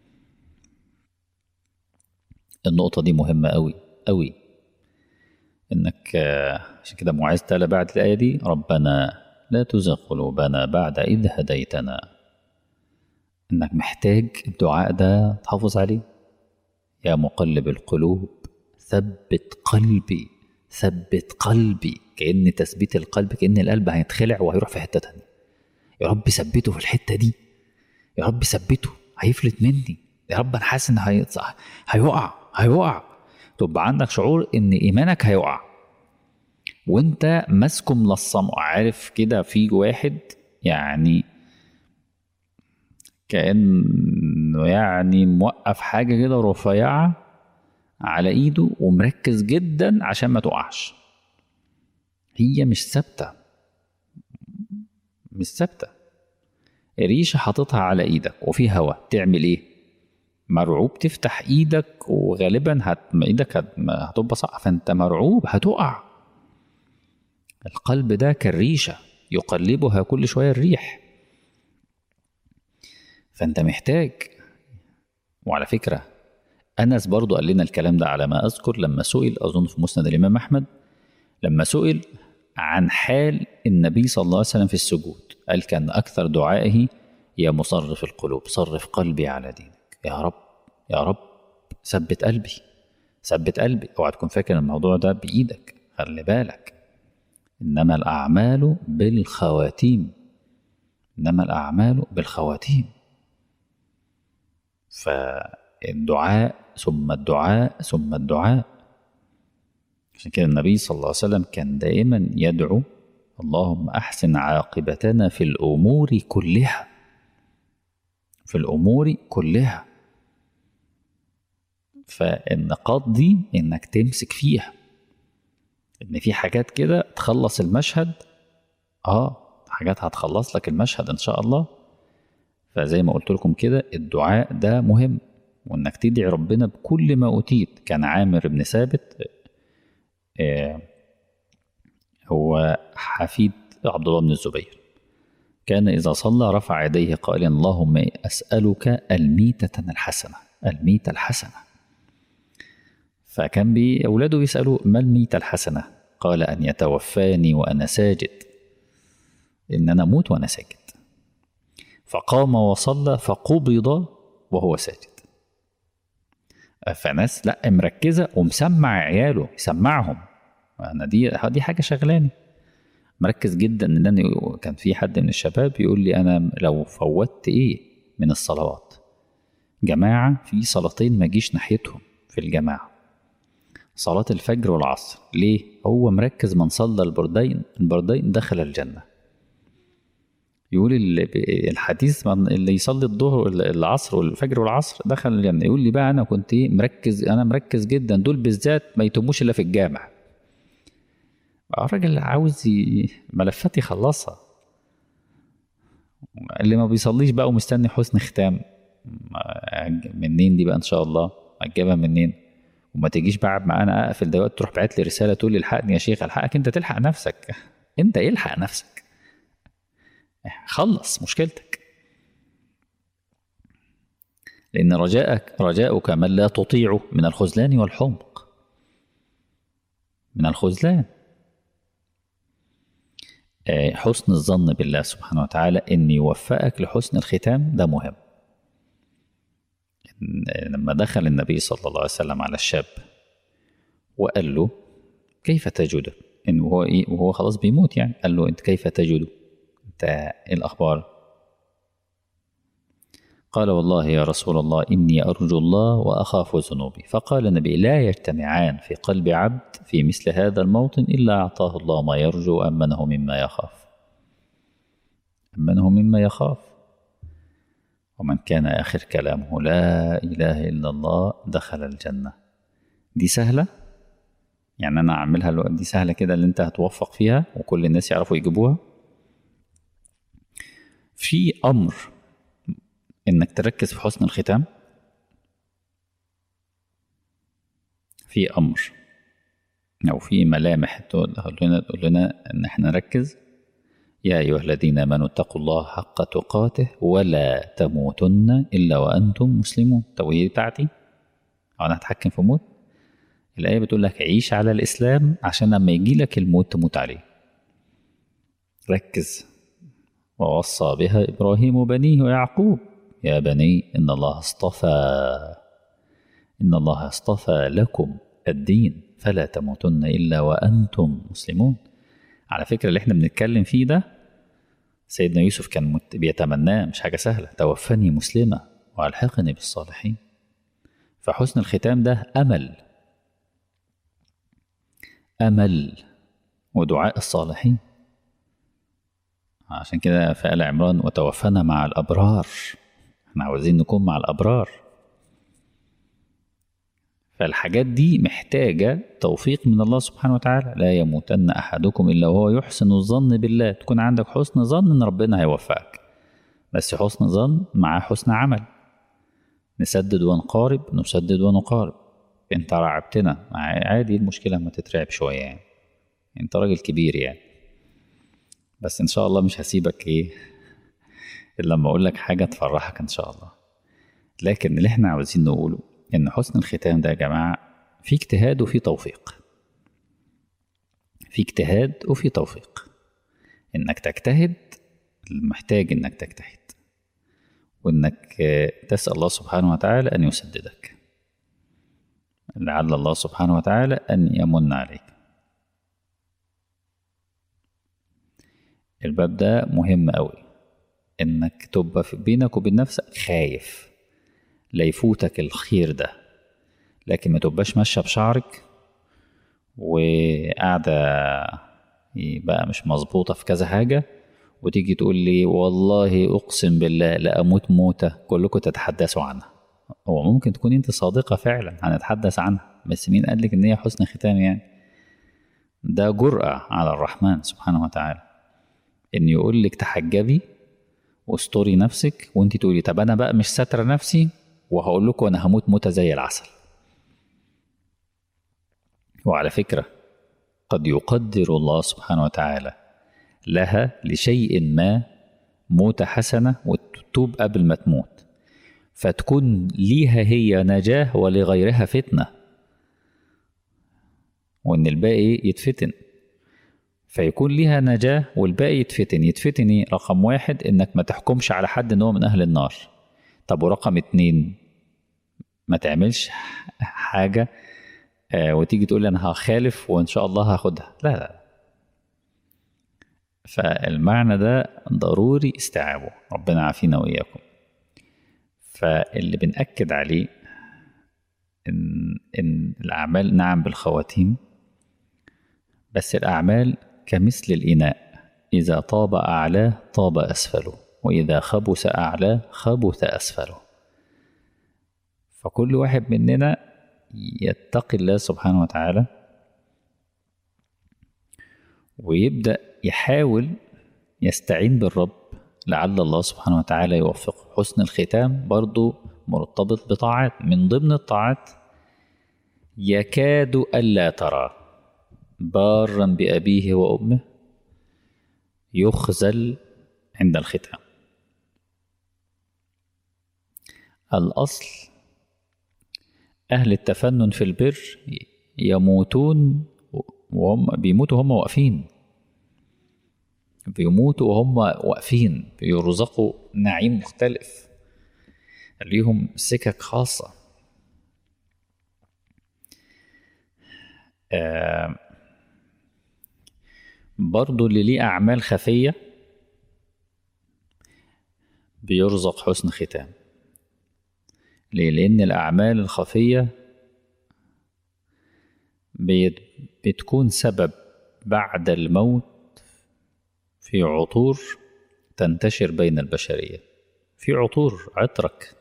النقطة دي مهمة أوي أوي إنك آه، عشان كده معاذ تلا بعد الآية دي ربنا لا تزغ قلوبنا بعد إذ هديتنا إنك محتاج الدعاء ده تحافظ عليه يا مقلب القلوب ثبت قلبي ثبت قلبي كأن تثبيت القلب كأن القلب هيتخلع وهيروح في حتة تانية يا رب ثبته في الحتة دي يا رب ثبته هيفلت مني يا رب انا حاسس ان هي... هيقع هيقع تبقى عندك شعور ان ايمانك هيقع وانت ماسكه ملصمه عارف كده في واحد يعني كانه يعني موقف حاجه كده رفيعه على ايده ومركز جدا عشان ما تقعش هي مش ثابته مش ثابته ريشه حاططها على ايدك وفي هوا تعمل ايه مرعوب تفتح ايدك وغالبا هت... ايدك هت... هتبقى صح فانت مرعوب هتقع القلب ده كالريشه يقلبها كل شويه الريح فانت محتاج وعلى فكره انس برضو قال لنا الكلام ده على ما اذكر لما سئل اظن في مسند الامام احمد لما سئل عن حال النبي صلى الله عليه وسلم في السجود قال كان اكثر دعائه يا مصرف القلوب صرف قلبي على دينك يا رب يا رب ثبت قلبي ثبت قلبي اوعى تكون فاكر الموضوع ده بايدك خلي بالك انما الاعمال بالخواتيم انما الاعمال بالخواتيم فالدعاء ثم الدعاء ثم الدعاء عشان كده النبي صلى الله عليه وسلم كان دائما يدعو اللهم احسن عاقبتنا في الامور كلها في الامور كلها فالنقاط دي انك تمسك فيها ان في حاجات كده تخلص المشهد اه حاجات هتخلص لك المشهد ان شاء الله فزي ما قلت لكم كده الدعاء ده مهم وانك تدعي ربنا بكل ما اوتيت كان عامر بن ثابت آه هو حفيد عبد الله بن الزبير كان إذا صلى رفع يديه قائلا اللهم أسألك الميتة الحسنة الميتة الحسنة فكان بي أولاده بيسألوا ما الميتة الحسنة قال أن يتوفاني وأنا ساجد إن أنا أموت وأنا ساجد فقام وصلى فقبض وهو ساجد فناس لا مركزة ومسمع عياله يسمعهم أنا دي دي حاجة شغلاني مركز جدا ان انا كان في حد من الشباب يقول لي انا لو فوتت ايه من الصلوات جماعة في صلاتين ما جيش ناحيتهم في الجماعة صلاة الفجر والعصر ليه؟ هو مركز من صلى البردين البردين دخل الجنة يقول الحديث من اللي يصلي الظهر العصر والفجر والعصر دخل الجنة يقول لي بقى أنا كنت إيه مركز أنا مركز جدا دول بالذات ما يتموش إلا في الجامع الراجل عاوز ي... ملفات يخلصها اللي ما بيصليش بقى ومستني حسن ختام منين دي بقى ان شاء الله هتجيبها منين وما تجيش بقى معانا اقفل دلوقتي تروح بعت لي رساله تقول لي الحقني يا شيخ الحقك انت تلحق نفسك انت الحق نفسك خلص مشكلتك لان رجاءك رجاؤك من لا تطيعه من الخذلان والحمق من الخذلان حسن الظن بالله سبحانه وتعالى ان يوفقك لحسن الختام ده مهم لما دخل النبي صلى الله عليه وسلم على الشاب وقال له كيف تجد ان هو ايه وهو خلاص بيموت يعني قال له انت كيف تجد انت ايه الاخبار قال والله يا رسول الله اني ارجو الله واخاف ذنوبي فقال النبي لا يجتمعان في قلب عبد في مثل هذا الموطن الا اعطاه الله ما يرجو وامنه مما يخاف امنه مما يخاف ومن كان آخر كلامه لا إله إلا الله دخل الجنة دي سهلة يعني أنا أعملها دي سهلة كده اللي أنت هتوفق فيها وكل الناس يعرفوا يجيبوها في أمر إنك تركز في حسن الختام في أمر أو في ملامح تقول لنا تقول لنا إن إحنا نركز يا أيها الذين آمنوا اتقوا الله حق تقاته ولا تموتن إلا وأنتم مسلمون طب هي بتاعتي أنا هتحكم في موت الآية بتقول لك عيش على الإسلام عشان لما يجي لك الموت تموت عليه ركز ووصى بها إبراهيم بنيه ويعقوب يا بني إن الله اصطفى إن الله اصطفى لكم الدين فلا تموتن إلا وأنتم مسلمون على فكرة اللي احنا بنتكلم فيه ده سيدنا يوسف كان بيتمناه مش حاجة سهلة توفني مسلمة وألحقني بالصالحين فحسن الختام ده أمل أمل ودعاء الصالحين عشان كده في آل عمران وتوفنا مع الأبرار احنا عاوزين نكون مع الأبرار فالحاجات دي محتاجة توفيق من الله سبحانه وتعالى لا يموتن أحدكم إلا وهو يحسن الظن بالله تكون عندك حسن ظن إن ربنا هيوفقك بس حسن ظن مع حسن عمل نسدد ونقارب نسدد ونقارب انت رعبتنا عادي المشكلة ما تترعب شوية يعني انت راجل كبير يعني بس ان شاء الله مش هسيبك ايه الا لما اقول لك حاجة تفرحك ان شاء الله لكن اللي احنا عاوزين نقوله ان حسن الختام ده يا جماعة في اجتهاد وفي توفيق في اجتهاد وفي توفيق انك تجتهد محتاج انك تجتهد وانك تسأل الله سبحانه وتعالى ان يسددك لعل الله سبحانه وتعالى ان يمن عليك الباب ده مهم قوي انك تبقى في بينك وبين نفسك خايف لا يفوتك الخير ده لكن ما تبقاش ماشيه بشعرك وقاعده بقى مش مظبوطه في كذا حاجه وتيجي تقول لي والله اقسم بالله لاموت موته كلكم تتحدثوا عنها هو ممكن تكون انت صادقه فعلا هنتحدث عنها بس مين قال لك ان هي حسن ختام يعني ده جرأة على الرحمن سبحانه وتعالى ان يقول لك تحجبي واستوري نفسك وانت تقولي طب انا بقى مش ساتره نفسي وهقول لكم انا هموت موته زي العسل وعلى فكره قد يقدر الله سبحانه وتعالى لها لشيء ما موتة حسنة وتتوب قبل ما تموت فتكون ليها هي نجاة ولغيرها فتنة وإن الباقي يتفتن فيكون ليها نجاة والباقي يتفتن يتفتن ايه رقم واحد انك ما تحكمش على حد ان هو من اهل النار طب ورقم اتنين ما تعملش حاجة آه وتيجي تقول انا هخالف وان شاء الله هاخدها لا لا فالمعنى ده ضروري استيعابه ربنا عافينا واياكم فاللي بنأكد عليه إن, إن الأعمال نعم بالخواتيم بس الأعمال كمثل الإناء إذا طاب أعلاه طاب أسفله وإذا خبث أعلاه خبث أسفله فكل واحد مننا يتقي الله سبحانه وتعالى ويبدأ يحاول يستعين بالرب لعل الله سبحانه وتعالى يوفقه حسن الختام برضو مرتبط بطاعات من ضمن الطاعات يكاد ألا ترى بارا بأبيه وأمه يخزل عند الختام الأصل أهل التفنن في البر يموتون وهم بيموتوا هم واقفين بيموتوا وهم واقفين بيرزقوا نعيم مختلف ليهم سكك خاصة آه برضو اللي ليه أعمال خفية بيرزق حسن ختام ليه؟ لأن الأعمال الخفية بتكون سبب بعد الموت في عطور تنتشر بين البشرية في عطور عطرك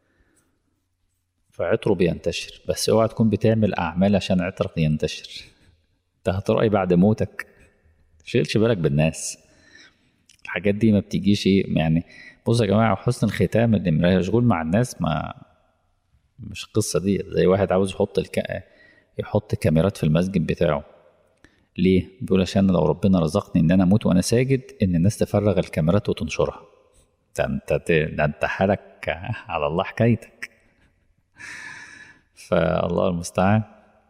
فعطره بينتشر بس اوعى تكون بتعمل أعمال عشان عطرك ينتشر انت هترأي بعد موتك شيلش بالك بالناس الحاجات دي ما بتجيش ايه يعني بصوا يا جماعه حسن الختام اللي مشغول مع الناس ما مش القصه دي زي واحد عاوز يحط الك... يحط كاميرات في المسجد بتاعه ليه بيقول عشان لو ربنا رزقني ان انا اموت وانا ساجد ان الناس تفرغ الكاميرات وتنشرها ده انت ده انت حالك على الله حكايتك فالله المستعان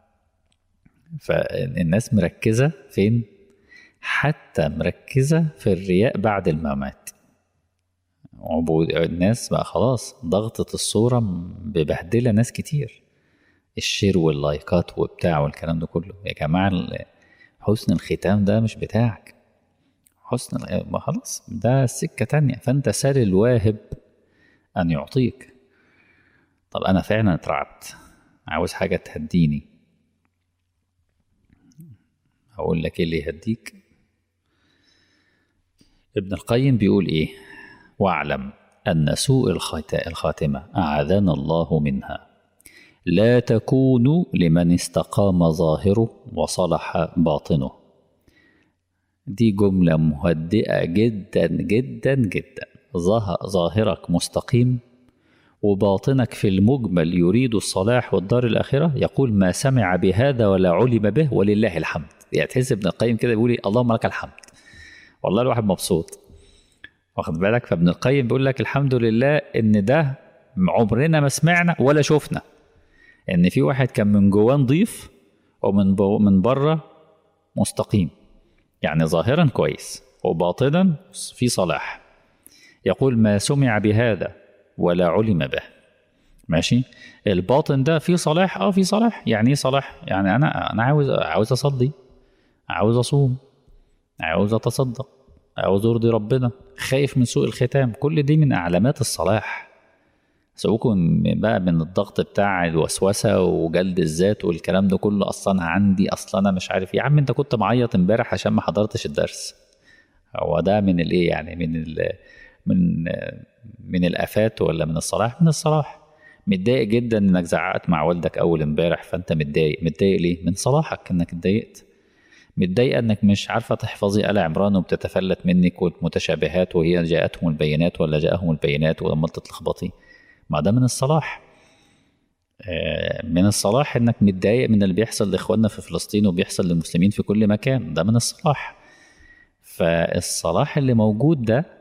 فالناس مركزه فين حتى مركزة في الرياء بعد الممات عبود الناس بقى خلاص ضغطة الصورة ببهدلة ناس كتير الشير واللايكات وبتاع والكلام ده كله يا جماعة حسن الختام ده مش بتاعك حسن ما خلاص ده سكة تانية فانت سال الواهب أن يعطيك طب أنا فعلا اترعبت عاوز حاجة تهديني أقول لك إيه اللي يهديك ابن القيم بيقول ايه واعلم ان سوء الخاتمه اعاذنا الله منها لا تكون لمن استقام ظاهره وصلح باطنه دي جمله مهدئه جدا جدا جدا ظاهرك مستقيم وباطنك في المجمل يريد الصلاح والدار الآخرة يقول ما سمع بهذا ولا علم به ولله الحمد يعني تحس ابن القيم كده بيقول اللهم لك الحمد والله الواحد مبسوط واخد بالك فابن القيم بيقول لك الحمد لله ان ده عمرنا ما سمعنا ولا شفنا ان في واحد كان من جواه نضيف ومن من بره مستقيم يعني ظاهرا كويس وباطنا في صلاح يقول ما سمع بهذا ولا علم به ماشي الباطن ده فيه صلاح اه في صلاح يعني ايه صلاح يعني انا انا عاوز عاوز اصلي عاوز اصوم عاوز اتصدق عاوز ارضي ربنا خايف من سوء الختام كل دي من علامات الصلاح سوكم بقى من الضغط بتاع الوسوسه وجلد الذات والكلام ده كله اصلا انا عندي اصلا انا مش عارف يا عم انت كنت معيط امبارح عشان ما حضرتش الدرس هو ده من الايه يعني من ال من من الافات ولا من الصلاح من الصلاح متضايق جدا انك زعقت مع والدك اول امبارح فانت متضايق متضايق ليه من صلاحك انك اتضايقت متضايقه انك مش عارفه تحفظي ال عمران وبتتفلت منك والمتشابهات وهي جاءتهم البينات ولا جاءهم البينات ولما تتلخبطي ما ده من الصلاح من الصلاح انك متضايق من اللي بيحصل لاخواننا في فلسطين وبيحصل للمسلمين في كل مكان ده من الصلاح فالصلاح اللي موجود ده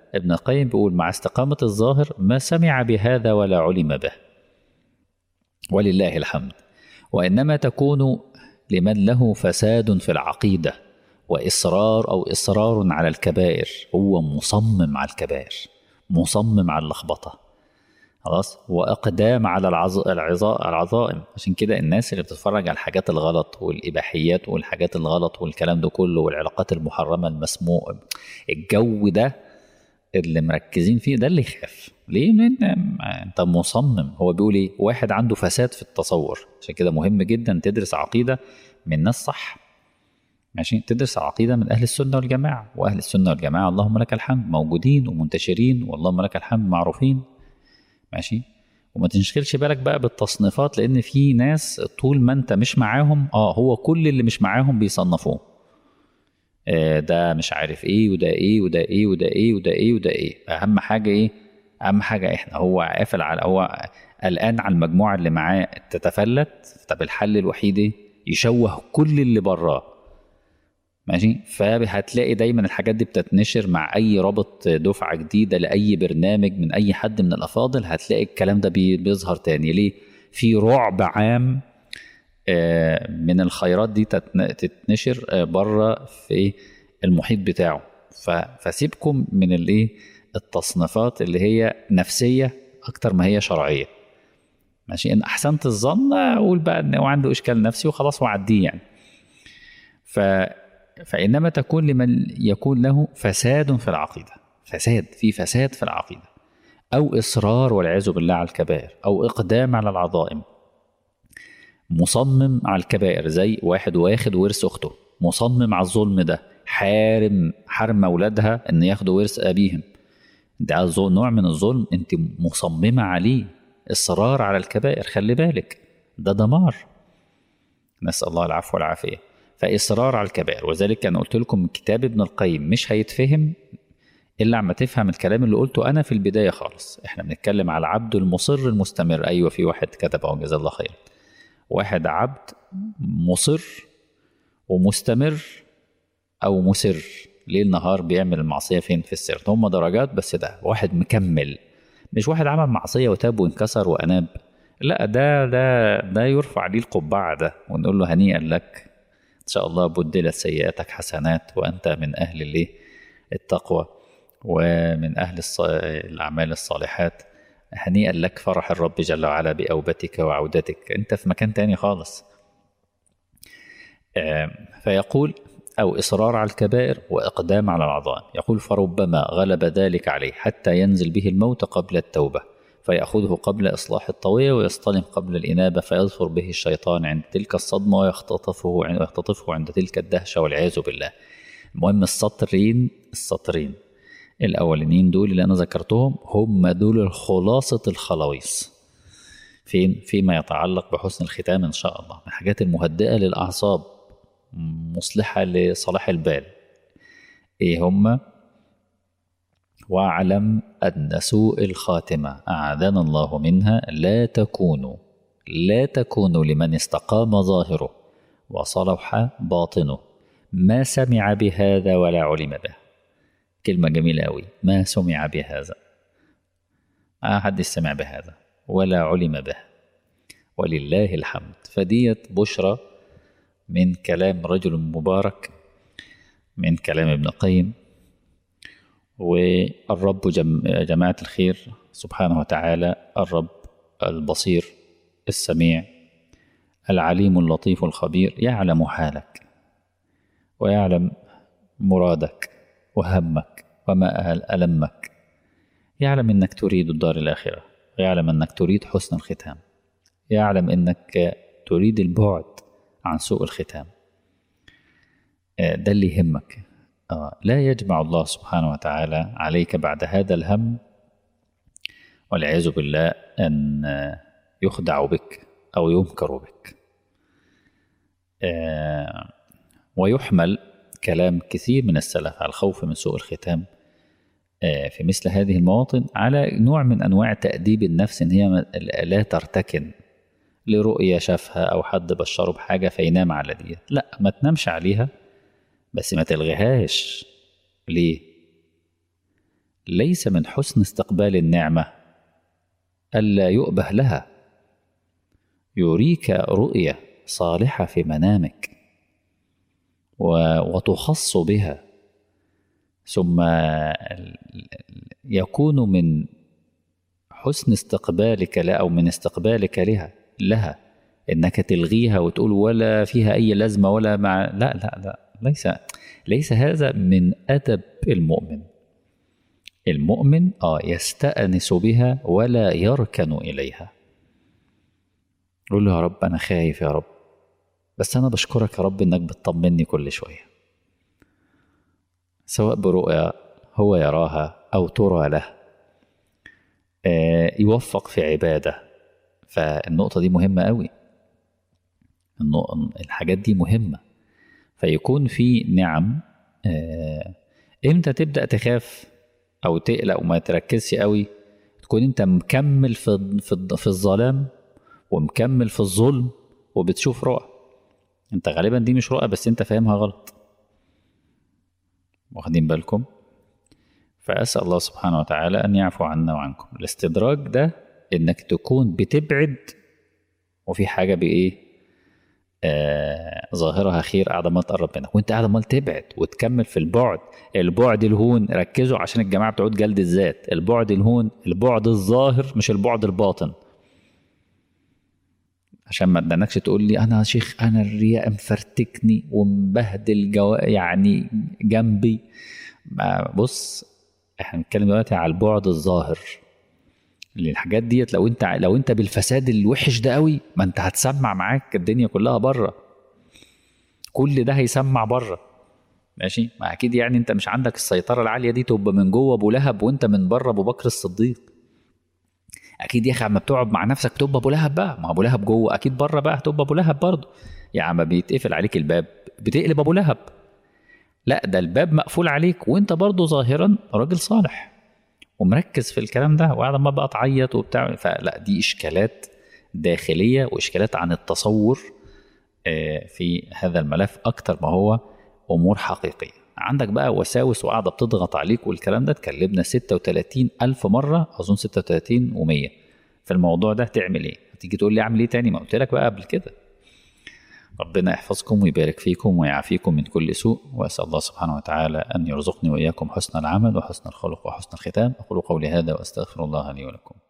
ابن القيم بيقول مع استقامة الظاهر ما سمع بهذا ولا علم به ولله الحمد وإنما تكون لمن له فساد في العقيدة وإصرار أو إصرار على الكبائر هو مصمم على الكبائر مصمم على اللخبطة خلاص وإقدام على العظ... العظاء العظائم عشان كده الناس اللي بتتفرج على الحاجات الغلط والإباحيات والحاجات الغلط والكلام ده كله والعلاقات المحرمة المسموع الجو ده اللي مركزين فيه ده اللي يخاف ليه لان انت مصمم هو بيقول ايه واحد عنده فساد في التصور عشان كده مهم جدا تدرس عقيده من ناس صح ماشي تدرس عقيده من اهل السنه والجماعه واهل السنه والجماعه اللهم لك الحمد موجودين ومنتشرين واللهم لك الحمد معروفين ماشي وما تنشغلش بالك بقى بالتصنيفات لان في ناس طول ما انت مش معاهم اه هو كل اللي مش معاهم بيصنفوه آه ده مش عارف ايه وده ايه وده ايه وده ايه وده ايه وده ايه اهم حاجه ايه اهم حاجه احنا هو قافل على هو قلقان على المجموعه اللي معاه تتفلت طب الحل الوحيد ايه يشوه كل اللي براه ماشي فهتلاقي دايما الحاجات دي بتتنشر مع اي رابط دفعه جديده لاي برنامج من اي حد من الافاضل هتلاقي الكلام ده بيظهر تاني ليه في رعب عام من الخيرات دي تتنشر بره في المحيط بتاعه فسيبكم من الايه التصنيفات اللي هي نفسيه اكتر ما هي شرعيه ماشي ان احسنت الظن اقول بقى انه عنده اشكال نفسي وخلاص وعديه يعني ف فانما تكون لمن يكون له فساد في العقيده فساد في فساد في العقيده او اصرار والعياذ بالله على الكبائر او اقدام على العظائم مصمم على الكبائر زي واحد واخد ورث اخته مصمم على الظلم ده حارم حرم اولادها ان ياخدوا ورث ابيهم ده نوع من الظلم انت مصممه عليه اصرار على الكبائر خلي بالك ده دمار نسال الله العفو والعافيه فاصرار على الكبائر وذلك انا قلت لكم كتاب ابن القيم مش هيتفهم الا عما تفهم الكلام اللي قلته انا في البدايه خالص احنا بنتكلم على العبد المصر المستمر ايوه في واحد كتب اهو جزاه الله خير واحد عبد مصر ومستمر او مسر ليل نهار بيعمل المعصيه فين في السر هم درجات بس ده واحد مكمل مش واحد عمل معصيه وتاب وانكسر واناب لا ده ده ده يرفع ليه القبعه ده ونقول له هنيئا لك ان شاء الله بدلت سيئاتك حسنات وانت من اهل الايه التقوى ومن اهل الص... الاعمال الصالحات هنيئا لك فرح الرب جل وعلا باوبتك وعودتك انت في مكان تاني خالص فيقول أو إصرار على الكبائر وإقدام على العظائم يقول فربما غلب ذلك عليه حتى ينزل به الموت قبل التوبة فيأخذه قبل إصلاح الطوية ويصطلم قبل الإنابة فيظفر به الشيطان عند تلك الصدمة ويختطفه عند, ويختطفه عند تلك الدهشة والعياذ بالله المهم السطرين السطرين الأولانيين دول اللي أنا ذكرتهم هم دول خلاصة الخلاويص فين فيما يتعلق بحسن الختام إن شاء الله الحاجات المهدئة للأعصاب مصلحة لصلاح البال إيه هم واعلم أن سوء الخاتمة أعاذنا الله منها لا تكون لا تكون لمن استقام ظاهره وصلح باطنه ما سمع بهذا ولا علم به كلمة جميلة أوي ما سمع بهذا ما حد سمع بهذا ولا علم به ولله الحمد فديت بشرى من كلام رجل مبارك من كلام ابن القيم والرب جم جماعة الخير سبحانه وتعالى الرب البصير السميع العليم اللطيف الخبير يعلم حالك ويعلم مرادك وهمك وما ألمك يعلم أنك تريد الدار الآخرة ويعلم أنك تريد حسن الختام يعلم أنك تريد البعد عن سوء الختام ده اللي يهمك لا يجمع الله سبحانه وتعالى عليك بعد هذا الهم والعياذ بالله أن يخدع بك أو يمكر بك ويحمل كلام كثير من السلف على الخوف من سوء الختام في مثل هذه المواطن على نوع من أنواع تأديب النفس إن هي لا ترتكن لرؤية شافها أو حد بشره بحاجة فينام على دي لا ما تنامش عليها بس ما تلغيهاش ليه ليس من حسن استقبال النعمة ألا يؤبه لها يريك رؤية صالحة في منامك وتخص بها ثم يكون من حسن استقبالك لا أو من استقبالك لها لها إنك تلغيها وتقول ولا فيها أي لازمة ولا مع لا لا لا ليس ليس هذا من أدب المؤمن المؤمن آه يستأنس بها ولا يركن إليها يقول له يا رب أنا خايف يا رب بس أنا بشكرك يا رب إنك بتطمني كل شوية سواء برؤيا هو يراها أو ترى له آه يوفق في عبادة فالنقطة دي مهمة قوي الحاجات دي مهمة فيكون في نعم آه امتى تبدأ تخاف أو تقلق وما تركزش قوي تكون انت مكمل في في, في الظلام ومكمل في الظلم وبتشوف رؤى انت غالبا دي مش رؤى بس انت فاهمها غلط واخدين بالكم فأسأل الله سبحانه وتعالى أن يعفو عنا وعنكم الاستدراج ده إنك تكون بتبعد وفي حاجة بإيه آه ظاهرها خير قاعدة ما تقرب منك وانت قاعد عمال تبعد وتكمل في البعد البعد الهون ركزوا عشان الجماعة بتعود جلد الذات البعد الهون البعد الظاهر مش البعد الباطن عشان ما تدنكش تقول لي انا يا شيخ انا الرياء مفرتكني ومبهدل جو يعني جنبي ما بص احنا بنتكلم دلوقتي على البعد الظاهر اللي الحاجات ديت لو انت لو انت بالفساد الوحش ده قوي ما انت هتسمع معاك الدنيا كلها بره كل ده هيسمع بره ماشي ما اكيد يعني انت مش عندك السيطره العاليه دي تبقى من جوه ابو لهب وانت من بره ابو بكر الصديق اكيد يا اخي اما بتقعد مع نفسك بتبقى ابو لهب بقى ما ابو لهب جوه اكيد بره بقى هتبقى ابو لهب برضه يا عم بيتقفل عليك الباب بتقلب ابو لهب لا ده الباب مقفول عليك وانت برضه ظاهرا راجل صالح ومركز في الكلام ده وقاعد ما بقى تعيط وبتاع فلا دي اشكالات داخليه واشكالات عن التصور في هذا الملف اكتر ما هو امور حقيقيه عندك بقى وساوس وقاعده بتضغط عليك والكلام ده اتكلمنا 36 الف مره اظن 36 و100 في الموضوع ده تعمل ايه تيجي تقول لي اعمل ايه تاني ما قلت لك بقى قبل كده ربنا يحفظكم ويبارك فيكم ويعافيكم من كل سوء واسال الله سبحانه وتعالى ان يرزقني واياكم حسن العمل وحسن الخلق وحسن الختام اقول قولي هذا واستغفر الله لي ولكم